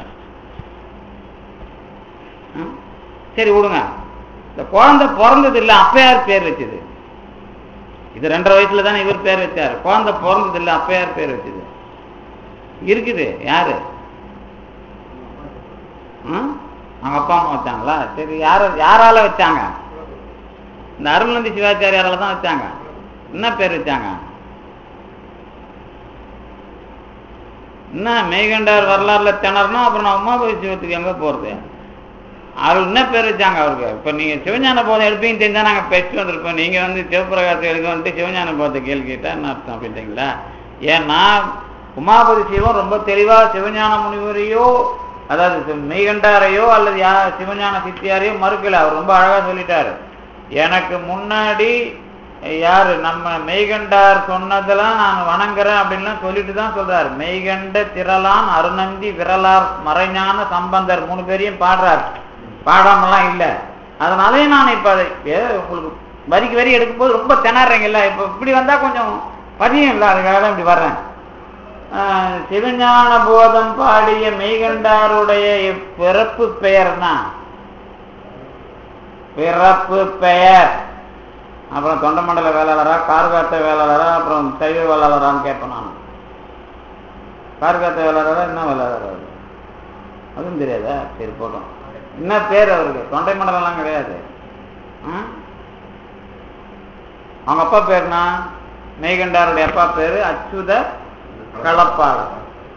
[SPEAKER 1] ஆ? சரி விடுங்க இந்த குழந்தை பிறந்தது இல்ல அப்பயார் பேர் வச்சது இது ரெண்டரை வயசுல தானே இவர் பேர் வச்சார் குழந்தை பிறந்தது இல்ல அப்பயார் பேர் வச்சது இருக்குது யாரு ஆ? அவங்க அப்பா அம்மா வச்சாங்களா சரி யார யாரால வச்சாங்க இந்த அருள்நந்தி சிவாச்சாரியாரால தான் வச்சாங்க என்ன பேர் வச்சாங்க என்ன மெய்கண்டார் வரலாறுல திணறனா அப்புறம் நான் உமாபதி சிவத்துக்கு எங்க போறது அவர் என்ன பேர் வச்சாங்க அவருக்கு இப்ப நீங்க சிவஞான போதம் எடுப்பீங்க தெரிஞ்சா நாங்க பேசிட்டு வந்திருப்போம் நீங்க வந்து சிவபிரகாசம் எடுக்க வந்துட்டு சிவஞான போதத்தை கேள்வி கேட்டா என்ன அர்த்தம் அப்படின்றீங்களா ஏன்னா உமாபதி சிவம் ரொம்ப தெளிவா சிவஞான முனிவரையோ அதாவது சி- மெய்கண்டாரையோ அல்லது யா சிவஞான சித்தியாரையோ மறுக்கல அவர் ரொம்ப அழகா சொல்லிட்டாரு எனக்கு முன்னாடி யாரு நம்ம மெய்கண்டார் சொன்னதெல்லாம் நான் வணங்குறேன் அப்படின்லாம் சொல்லிட்டு தான் சொல்றாரு மெய்கண்ட திரளான் அருணந்தி விரலார் மறைஞான சம்பந்தர் மூணு பேரையும் பாடுறார் பாடாமலாம் இல்ல அதனாலே நான் இப்ப அதை ஏ, உங்களுக்கு வரிக்கு வரி எடுக்கும்போது ரொம்ப திணறீங்கல்ல இப்ப இப்படி வந்தா கொஞ்சம் பதியம் இல்லை அதுக்காக தான் இப்படி வர்றேன் ஆஹ், சிவஞான போதம் பாடிய மெய்கண்டாருடைய பிறப்பு பெயர்னா பிறப்பு பெயர் அப்புறம் தொண்டமண்டல வேளாளரா கார்காத்த வேளாளரா அப்புறம் சைவ வேளாளரான்னு கேட்பேன் நான் கார்காத்த வேளாளரா என்ன வேளாளரா அவரு? அதுவும் தெரியாதா சரி போட்டோம் என்ன பேர் அவருக்கு தொண்டை மண்டலம்லாம் கிடையாது ஆ? அவங்க அப்பா பேருனா மெய்கண்டாருடைய அப்பா பேரு அச்சுத களப்பாளர்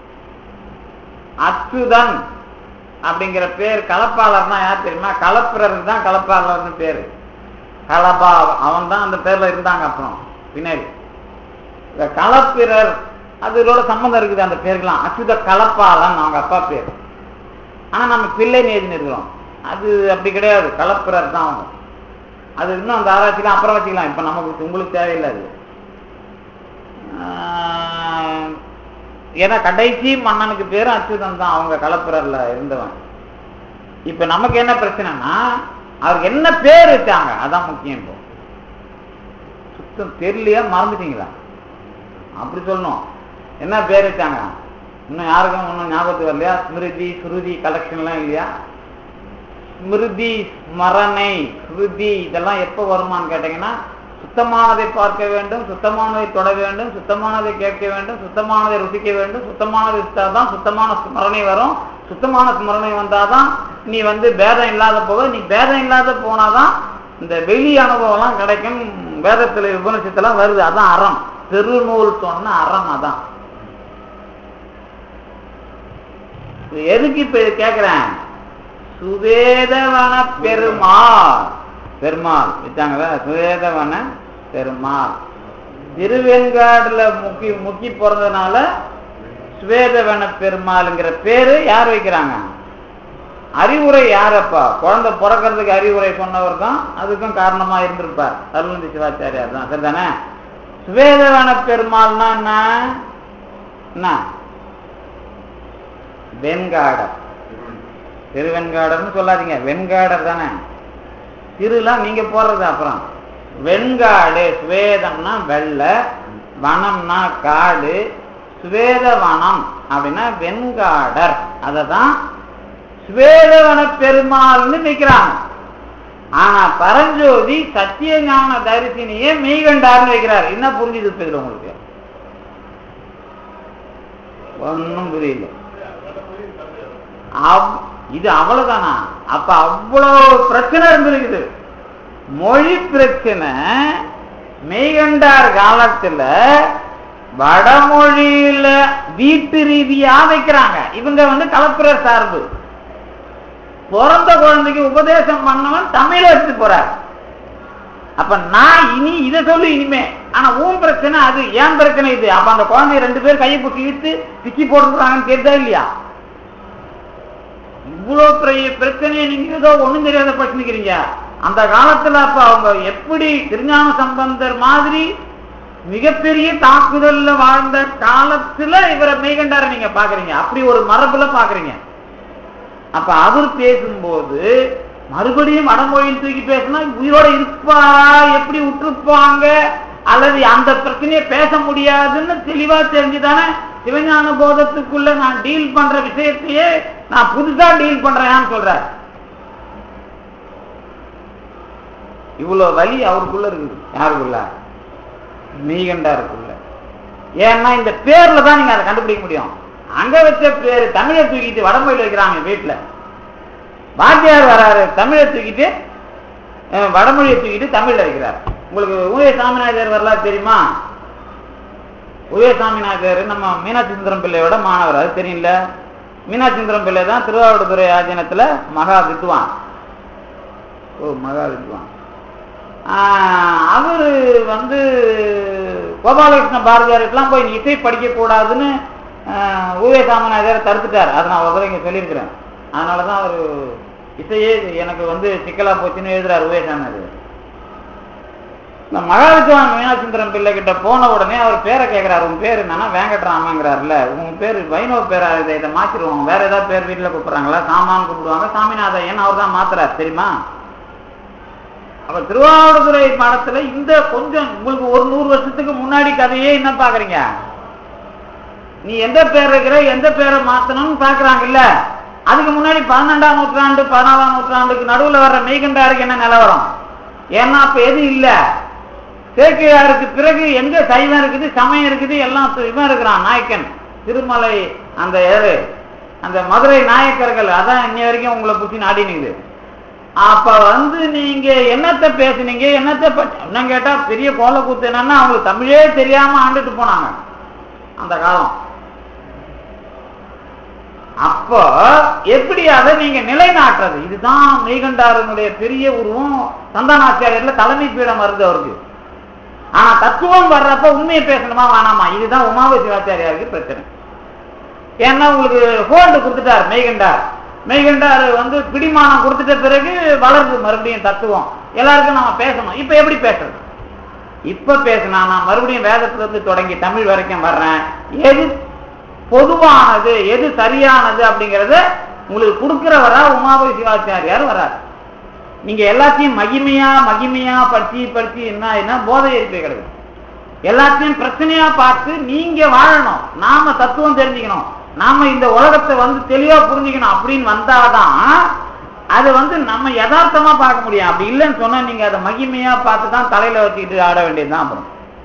[SPEAKER 1] அச்சுதன் அப்படிங்கிற பேர் கலப்பாளர்னா யார் தெரியுமா கலப்புறருக்கு தான் கலப்பாளர்னு பேரு கலபா அவன் தான் அந்த பேர்ல இருந்தாங்க அப்புறம் பின்னாடி இந்த கலப்பிரர் அது இதோட சம்பந்தம் இருக்குது அந்த பேருக்கெல்லாம் அச்சுத கலப்பாளன் அவங்க அப்பா பேர் ஆனா நம்ம பிள்ளை நேதின்னு இருக்கிறோம் அது அப்படி கிடையாது கலப்பிரர் தான் அவங்க அது இன்னும் அந்த ஆராய்ச்சிலாம் அப்புறம் வச்சுக்கலாம் இப்ப நமக்கு உங்களுக்கு தேவையில்லை அது ஆஹ், ஏன்னா கடைசி மன்னனுக்கு பேரும் அச்சுதன் தான் அவங்க கலப்பிரர்ல இருந்தவன் இப்ப நமக்கு என்ன பிரச்சனைனா அவருக்கு என்ன பேர் வச்சாங்க அதான் முக்கியம் இப்போ சுத்தம் தெரியலையா மறந்துட்டீங்களா அப்படி சொல்லணும் என்ன பேர் வச்சாங்க இன்னும் யாருக்கும் இன்னும் ஞாபகத்துக்கு வரலையா ஸ்மிருதி சுருதி கலெக்ஷன்லாம் இல்லையா ஸ்மிருதி ஸ்மரணை ஸ்ருதி இதெல்லாம் எப்போ வருமான்னு கேட்டீங்கன்னா சுத்தமானதை பார்க்க வேண்டும் சுத்தமானதை தொட வேண்டும் சுத்தமானதை கேட்க வேண்டும் சுத்தமானதை ருசிக்க வேண்டும் சுத்தமானதை தான் சுத்தமான ஸ்மரணை வரும் சுத்தமான ஸ்மரணை வந்தாதான் நீ வந்து பேதம் இல்லாத போக நீ பேதம் இல்லாத போனாதான் இந்த வெளி அனுபவம்லாம் கிடைக்கும் வேதத்துல உபனிஷத்துலாம் வருது அதான் அறம் திருநூல் சொன்ன அறம் அதான் இது எதுக்கு இப்ப இது கேக்குறேன் சுவேதவன பெருமாள் பெருமாள் விட்டாங்களா சுவேதவன பெருமாள் திருவெண்காடுல முக்கி முக்கி பிறந்ததுனால சுவேதவன பெருமாளுங்கிற பேரு யார் வைக்கிறாங்க அறிவுரை யாரப்பா குழந்தை பிறக்கிறதுக்கு அறிவுரை சொன்னவர் தான் அதுக்கும் காரணமா இருந்திருப்பார் அருள்ந்தி சிவாச்சாரியார் தான் சரிதானே சுவேதவன பெருமாள்னா என்ன என்ன வெண்காடர் திருவெண்காடர்னு சொல்லாதீங்க வெண்காடர் தானே திருலாம் நீங்க போடுறது அப்புறம் வெண்காடு சுவேதம்னா வெள்ளை வனம்னா காடு சுவேத வனம் அப்படின்னா வெண்காடர் அதை தான் சுவேதவன பெருமாள்னு நிற்கிறாங்க ஆனா பரஞ்சோதி சத்தியஞான தரிசினியே மெய்கண்டார்னு வைக்கிறார் என்ன புரிஞ்சுது இப்ப இதுல உங்களுக்கு ஒன்னும் புரியல அவ்- இது அவ்வளவுதானா அப்ப அவ்வளவு பிரச்சனை இருந்திருக்குது மொழி பிரச்சனை மெய்கண்டார் காலத்துல வடமொழியில வீட்டு ரீதியா வைக்கிறாங்க இவங்க வந்து கலப்புரர் சார்பு பிறந்த குழந்தைக்கு உபதேசம் பண்ணவன் தமிழ எடுத்து போறார் அப்ப நான் இனி இதை சொல்லு இனிமே ஆனா உன் பிரச்சனை அது ஏன் பிரச்சனை இது அப்ப அந்த குழந்தைய ரெண்டு பேர் கையை பிடிச்சி இழுத்து பிச்சி போட்டுறாங்கன்னு கேட்டா இல்லையா இவ்வளவு பெரிய பிரச்சனையை நீங்க ஏதோ ஒண்ணும் தெரியாத பிரச்சனைக்கிறீங்க அந்த காலத்துல அப்ப அவங்க எப்படி திருஞான சம்பந்தர் மாதிரி மிகப்பெரிய தாக்குதல்ல வாழ்ந்த காலத்துல இவரை மெய்கண்டார நீங்க பாக்குறீங்க அப்படி ஒரு மரபுல பாக்குறீங்க அப்ப அவர் பேசும்போது மறுபடியும் வடமொழியில் தூக்கி பேசினா உயிரோட இருப்பாரா எப்படி விட்டுருப்பாங்க அல்லது அந்த பிரச்சனையை பேச முடியாதுன்னு தெளிவா தெரிஞ்சுதானே சிவஞான போதத்துக்குள்ள நான் டீல் பண்ற விஷயத்தையே நான் புதுசா டீல் பண்றேன்னு சொல்றாரு இவ்வளவு வலி அவருக்குள்ள இருக்குது யாருக்குள்ள மெய்கண்டாருக்குள்ள ஏன்னா இந்த பேர்ல தான் நீங்க அதை கண்டுபிடிக்க முடியும் அங்க வச்ச பேரு தமிழை தூக்கிட்டு வடமொழியில் வைக்கிறாங்க வீட்டுல வாத்தியார் வராரு தமிழை தூக்கிட்டு அஹ், வடமொழியை தூக்கிட்டு தமிழ்ல வைக்கிறார் உங்களுக்கு உவே சாமிநாதர் வரலாறு தெரியுமா உவே சாமிநாதர் நம்ம மீனாட்சி சுந்தரம் பிள்ளையோட மாணவர் அது தெரியல மீனாட்சி சுந்தரம் பிள்ளை தான் திருவாவடுதுறை ஆதீனத்துல மகா வித்வான் ஓ மகா வித்வான் ஆஹ், அவரு வந்து கோபாலகிருஷ்ண பாரதியாருக்கெல்லாம் போய் நீ இசை படிக்க கூடாதுன்னு ஆஹ், உவே சாமிநாதர் தடுத்துட்டார் அதை நான் ஒரு தடவை இங்க சொல்லியிருக்கிறேன் அதனாலதான் அவரு இசையே எனக்கு வந்து சிக்கலா போச்சுன்னு எழுதுறாரு உவே சாமிநாதர் இந்த மகாவித்வான் மீனாட்சுந்தரம் பிள்ளை கிட்ட போன உடனே அவர் பேரை கேட்கிறாரு உன் பேர் என்னன்னா வேங்கட்ராமங்கிறாருல உன் பேர் வைணவ பேரா இதை இதை மாத்திருவோம் வேற ஏதாவது பேர் வீட்டுல கூப்பிடுறாங்களா சாமான் கூப்பிடுவாங்க சாமிநாதையன் அவர் தான் மாத்துறாரு தெரியுமா அப்ப திருவாவடுதுறை பாடத்துல இந்த கொஞ்சம் உங்களுக்கு ஒரு நூறு வருஷத்துக்கு முன்னாடி கதையே என்ன பாக்குறீங்க நீ எந்த பேர் இருக்கிற எந்த பேரை மாத்தணும்னு பாக்குறாங்கல்ல அதுக்கு முன்னாடி பன்னெண்டாம் நூற்றாண்டு பதினாலாம் நூற்றாண்டுக்கு நடுவுல வர்ற மெய்கண்டாருக்கு என்ன நிலவரம் ஏன்னா அப்ப எது இல்ல சேக்கிழாருக்கு பிறகு எங்க சைவம் இருக்குது சமயம் இருக்குது எல்லாம் இவன் இருக்கிறான் நாயக்கன் திருமலை அந்த ஏறு அந்த மதுரை நாயக்கர்கள் அதான் இன்னி வரைக்கும் உங்களை புத்தி நாடி நிக்குது அப்ப வந்து நீங்க என்னத்த பேசுனீங்க என்னத்த பற்றி என்ன கேட்டா பெரிய கோல கூத்து என்னன்னா அவங்களுக்கு தமிழே தெரியாம ஆண்டுட்டு போனாங்க அந்த காலம் அப்போ எப்படி அதை நீங்க நிலைநாட்டுறது இதுதான் மெய்கண்டாரனுடைய பெரிய உருவம் சந்தானாச்சாரியர்ல தலைமை பீடம் வருது அவருக்கு ஆனா தத்துவம் வர்றப்ப உண்மையை பேசணுமா வேணாமா இதுதான் உமாவ சிவாச்சாரியாருக்கு பிரச்சனை ஏன்னா உங்களுக்கு ஹோல்டு கொடுத்துட்டார் மெய்கண்டார் மெய்கண்டார் வந்து பிடிமானம் கொடுத்துட்ட பிறகு வளருது மறுபடியும் தத்துவம் எல்லாருக்கும் நம்ம பேசணும் இப்ப எப்படி பேசுறது இப்ப பேசினா நான் மறுபடியும் வேதத்துல இருந்து தொடங்கி தமிழ் வரைக்கும் வர்றேன் எது பொதுவானது எது சரியானது அப்படிங்கறத உங்களுக்கு கொடுக்கிறவரா உமாபதி சிவாச்சாரியார் வரார் நீங்க எல்லாத்தையும் மகிமையா மகிமையா படிச்சு படிச்சு என்ன ஆயினா போதை ஏற்பி கிடக்கு எல்லாத்தையும் பிரச்சனையா பார்த்து நீங்க வாழணும் நாம தத்துவம் தெரிஞ்சுக்கணும் நாம இந்த உலகத்தை வந்து தெளிவா புரிஞ்சுக்கணும் அப்படின்னு வந்தாதான் அது வந்து நம்ம யதார்த்தமா பார்க்க முடியும் அப்படி இல்லைன்னு சொன்னா நீங்க அதை மகிமையா பார்த்து தான் தலையில வச்சுக்கிட்டு ஆட வேண்டியதுதான் அப்புறம்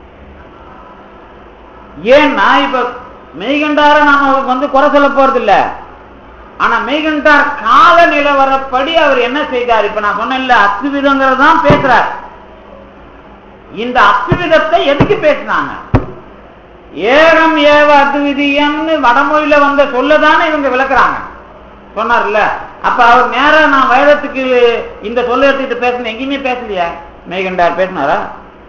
[SPEAKER 1] ஏன்னா இப்ப மெய்கண்டார நாம வந்து குறை சொல்ல போறது இல்ல ஆனா மெய்கண்டார் கால நிலவரப்படி அவர் என்ன செய்தார் இப்ப நான் சொன்னேன்ல அத்துவிதங்கிறது தான் பேசுறார் இந்த அத்துவிதத்தை எதுக்கு பேசினாங்க ஏகம் ஏவ அத்துவிதியம்னு வடமொழியில வந்த சொல்லதானே இவங்க விளக்குறாங்க சொன்னார்ல அப்ப அவர் நேரா நான் வேதத்துக்கு இந்த சொல்ல எடுத்துக்கிட்டு பேசணும் எங்கேயுமே பேசலையா மேகண்டார் பேசினாரா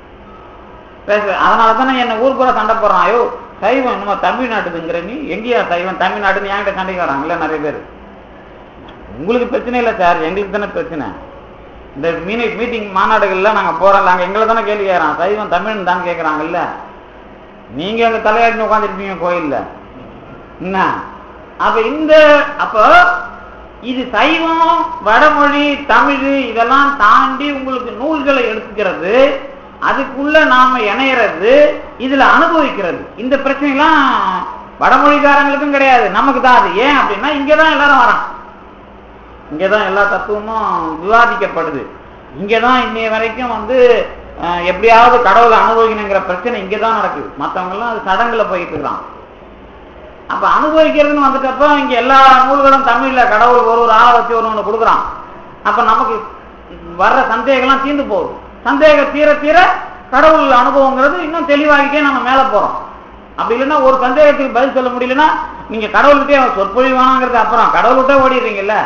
[SPEAKER 1] பேச அதனால தானே என்ன ஊர் பூரா சண்டை போடுறான் ஐயோ சைவம் என்னமோ தமிழ்நாட்டுதுங்கிற நீ எங்கேயா சைவம் தமிழ்நாடுன்னு என்கிட்ட சண்டைக்கு வராங்கல்ல நிறைய பேர் உங்களுக்கு பிரச்சனை இல்லை சார் எங்களுக்கு தானே பிரச்சனை இந்த மீனி மீட்டிங் மாநாடுகள்லாம் நாங்கள் போகிறோம் நாங்கள் எங்களை தானே கேள்வி கேட்குறான் சைவம் தமிழ்னு தான் கேட்குறாங்கல்ல நீங்கள் அங்கே தலையாடினு உட்காந்துருப்பீங்க கோயிலில் என்ன அப்போ இந்த அப்போ இது சைவம் வடமொழி தமிழ் இதெல்லாம் தாண்டி உங்களுக்கு நூல்களை எடுத்துக்கிறது அதுக்குள்ள நாம இணையறது இதுல அனுபவிக்கிறது இந்த பிரச்சனைலாம் வடமொழிக்காரங்களுக்கும் கிடையாது நமக்கு தான் அது ஏன் அப்படின்னா இங்கதான் எல்லாரும் வரான் இங்கதான் எல்லா தத்துவமும் விவாதிக்கப்படுது இங்கதான் இன்னைய வரைக்கும் வந்து அஹ், எப்படியாவது கடவுளை அனுபவிக்கணுங்கிற பிரச்சனை இங்கதான் நடக்குது மத்தவங்க எல்லாம் அது சடங்குல போயிட்டு இருக்கிறான் அப்ப அனுபவிக்கிறதுன்னு வந்துட்டப்ப இங்க எல்லா நூல்களும் தமிழ்ல கடவுள் ஒரு ஒரு ஆளை வச்சு ஒரு ஒன்று கொடுக்குறான் அப்ப நமக்கு வர்ற சந்தேகம்லாம் தீர்ந்து போகுது சந்தேகம் தீர தீர கடவுள் அனுபவங்கிறது இன்னும் தெளிவாகிட்டே நம்ம மேல போறோம் அப்படி இல்லைன்னா ஒரு சந்தேகத்துக்கு பதில் சொல்ல முடியலன்னா நீங்க கடவுள்கிட்டே சொற்பொழிவு வேணாங்கிறது அப்புறம் கடவுள்கிட்ட ஓடிடுறீங்கல்ல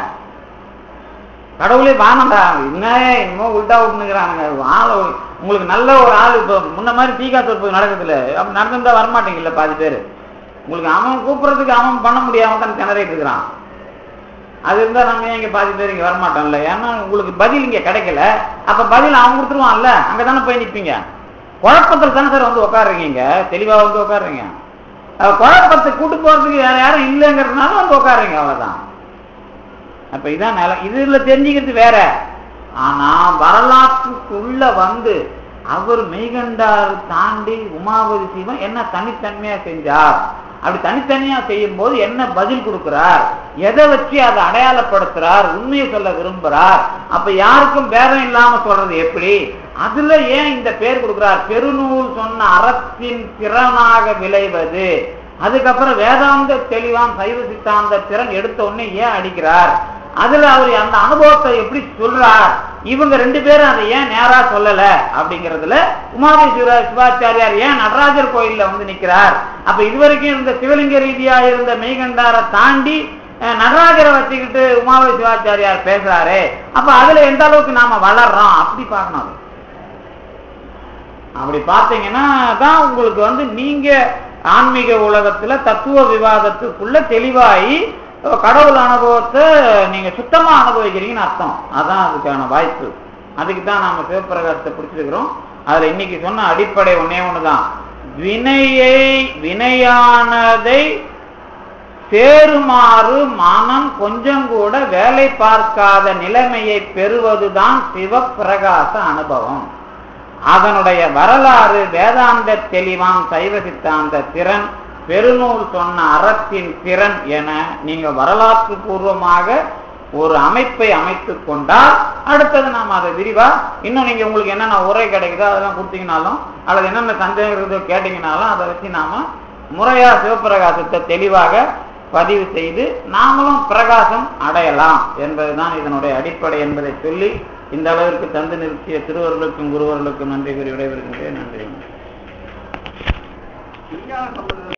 [SPEAKER 1] கடவுளே வானண்டா என்ன என்னமோ உள்டா விட்டுனுங்கிறானுங்க ஆள் உங்களுக்கு நல்ல ஒரு ஆள் இப்போ முன்ன மாதிரி தீகா சொற்பொழிவு நடக்குதுல்ல அப்படி நடந்திருந்தா வரமாட்டீங்கல்ல பாதி பேர் உங்களுக்கு அவன் கூப்பிடுறதுக்கு அவன் பண்ண முடியாம தான் திணறிட்டு இருக்கிறான் அது இருந்தா நம்ம ஏன் இங்க பாதி பேர் இங்க வரமாட்டோம்ல ஏன்னா உங்களுக்கு பதில் இங்க கிடைக்கல அப்ப பதில் அவன் கொடுத்துருவான்ல அங்கதானே போய் நிப்பீங்க குழப்பத்தில் தானே சார் வந்து உட்காருறீங்க இங்க தெளிவா வந்து உட்காருறீங்க அஹ் குழப்பத்தை கூட்டு போறதுக்கு வேற யாரும் இல்லைங்கிறதுனால வந்து உட்காருறீங்க அவ்வளவுதான் அப்ப இதான் நில இதுல தெரிஞ்சுக்கிறது வேற ஆனா வரலாற்றுக்குள்ள வந்து அவர் மெய்கண்டார் தாண்டி உமாபதி சிவன் என்ன தனித்தன்மையா செஞ்சார் அப்படி தனித்தனியா செய்யும் போது என்ன பதில் கொடுக்கிறார் எதை வச்சு அதை அடையாளப்படுத்துறார் உண்மையை சொல்ல விரும்புறார் அப்ப யாருக்கும் பேதம் இல்லாம சொல்றது எப்படி அதுல ஏன் இந்த பேர் கொடுக்கிறார் பெருநூல் சொன்ன அறத்தின் திறனாக விளைவது அதுக்கப்புறம் வேதாந்த தெளிவான் சைவ சித்தாந்த திறன் எடுத்த உடனே ஏன் அடிக்கிறார் அதுல அவர் அந்த அனுபவத்தை எப்படி சொல்றார் இவங்க ரெண்டு பேரும் அதை ஏன் நேரா சொல்லல அப்படிங்கறதுல உமாதேஸ்வர சிவாச்சாரியார் ஏன் நடராஜர் கோயில்ல வந்து நிக்கிறார் அப்ப இதுவரைக்கும் இருந்த சிவலிங்க ரீதியா இருந்த மெய்கண்டாரை தாண்டி அஹ், நடராஜரை வச்சுக்கிட்டு உமாவே சிவாச்சாரியார் பேசுறாரு அப்ப அதுல எந்த அளவுக்கு நாம வளர்றோம் அப்படி பார்க்கணும் அது. அப்படி பார்த்தீங்கன்னா தான் உங்களுக்கு வந்து நீங்க ஆன்மீக உலகத்துல தத்துவ விவாதத்துக்குள்ள தெளிவாகி அஹ், கடவுள் அனுபவத்தை நீங்க சுத்தமா அனுபவிக்கிறீங்கன்னு அர்த்தம் அதான் அதுக்கான வாய்ப்பு அதுக்கு தான் நாம சிவப்பிரகாசத்தை பிடிச்சிருக்கிறோம் அதுல இன்னைக்கு சொன்ன அடிப்படை ஒன்னே ஒண்ணுதான் வினையை வினையானதை சேருமாறு மனம் கொஞ்சம் கூட வேலை பார்க்காத நிலைமையை பெறுவதுதான் சிவப்பிரகாச அனுபவம் அதனுடைய வரலாறு வேதாந்த தெளிவான் சைவ சித்தாந்த திறன் பெருநூல் சொன்ன அறத்தின் திறன் என நீங்க வரலாற்று பூர்வமாக ஒரு அமைப்பை அமைத்துக் கொண்டால் அடுத்தது நாம அதை விரிவா இன்னும் நீங்க உங்களுக்கு என்னென்ன உரை கிடைக்குதோ அதெல்லாம் கொடுத்தீங்கனாலும் அல்லது என்னென்ன சந்தேகம் இருக்குதோ கேட்டீங்கனாலும் அதை வச்சு நாம முறையா சிவப்பிரகாசத்தை தெளிவாக பதிவு செய்து நாமளும் பிரகாசம் அடையலாம் என்பதுதான் இதனுடைய அடிப்படை என்பதை சொல்லி இந்த அளவிற்கு தந்து நிறுத்திய திருவர்களுக்கும் குருவர்களுக்கும் நன்றி கூறி விடைபெறுகின்றேன் நன்றி
[SPEAKER 2] விஞ்ஞான சம்பந்த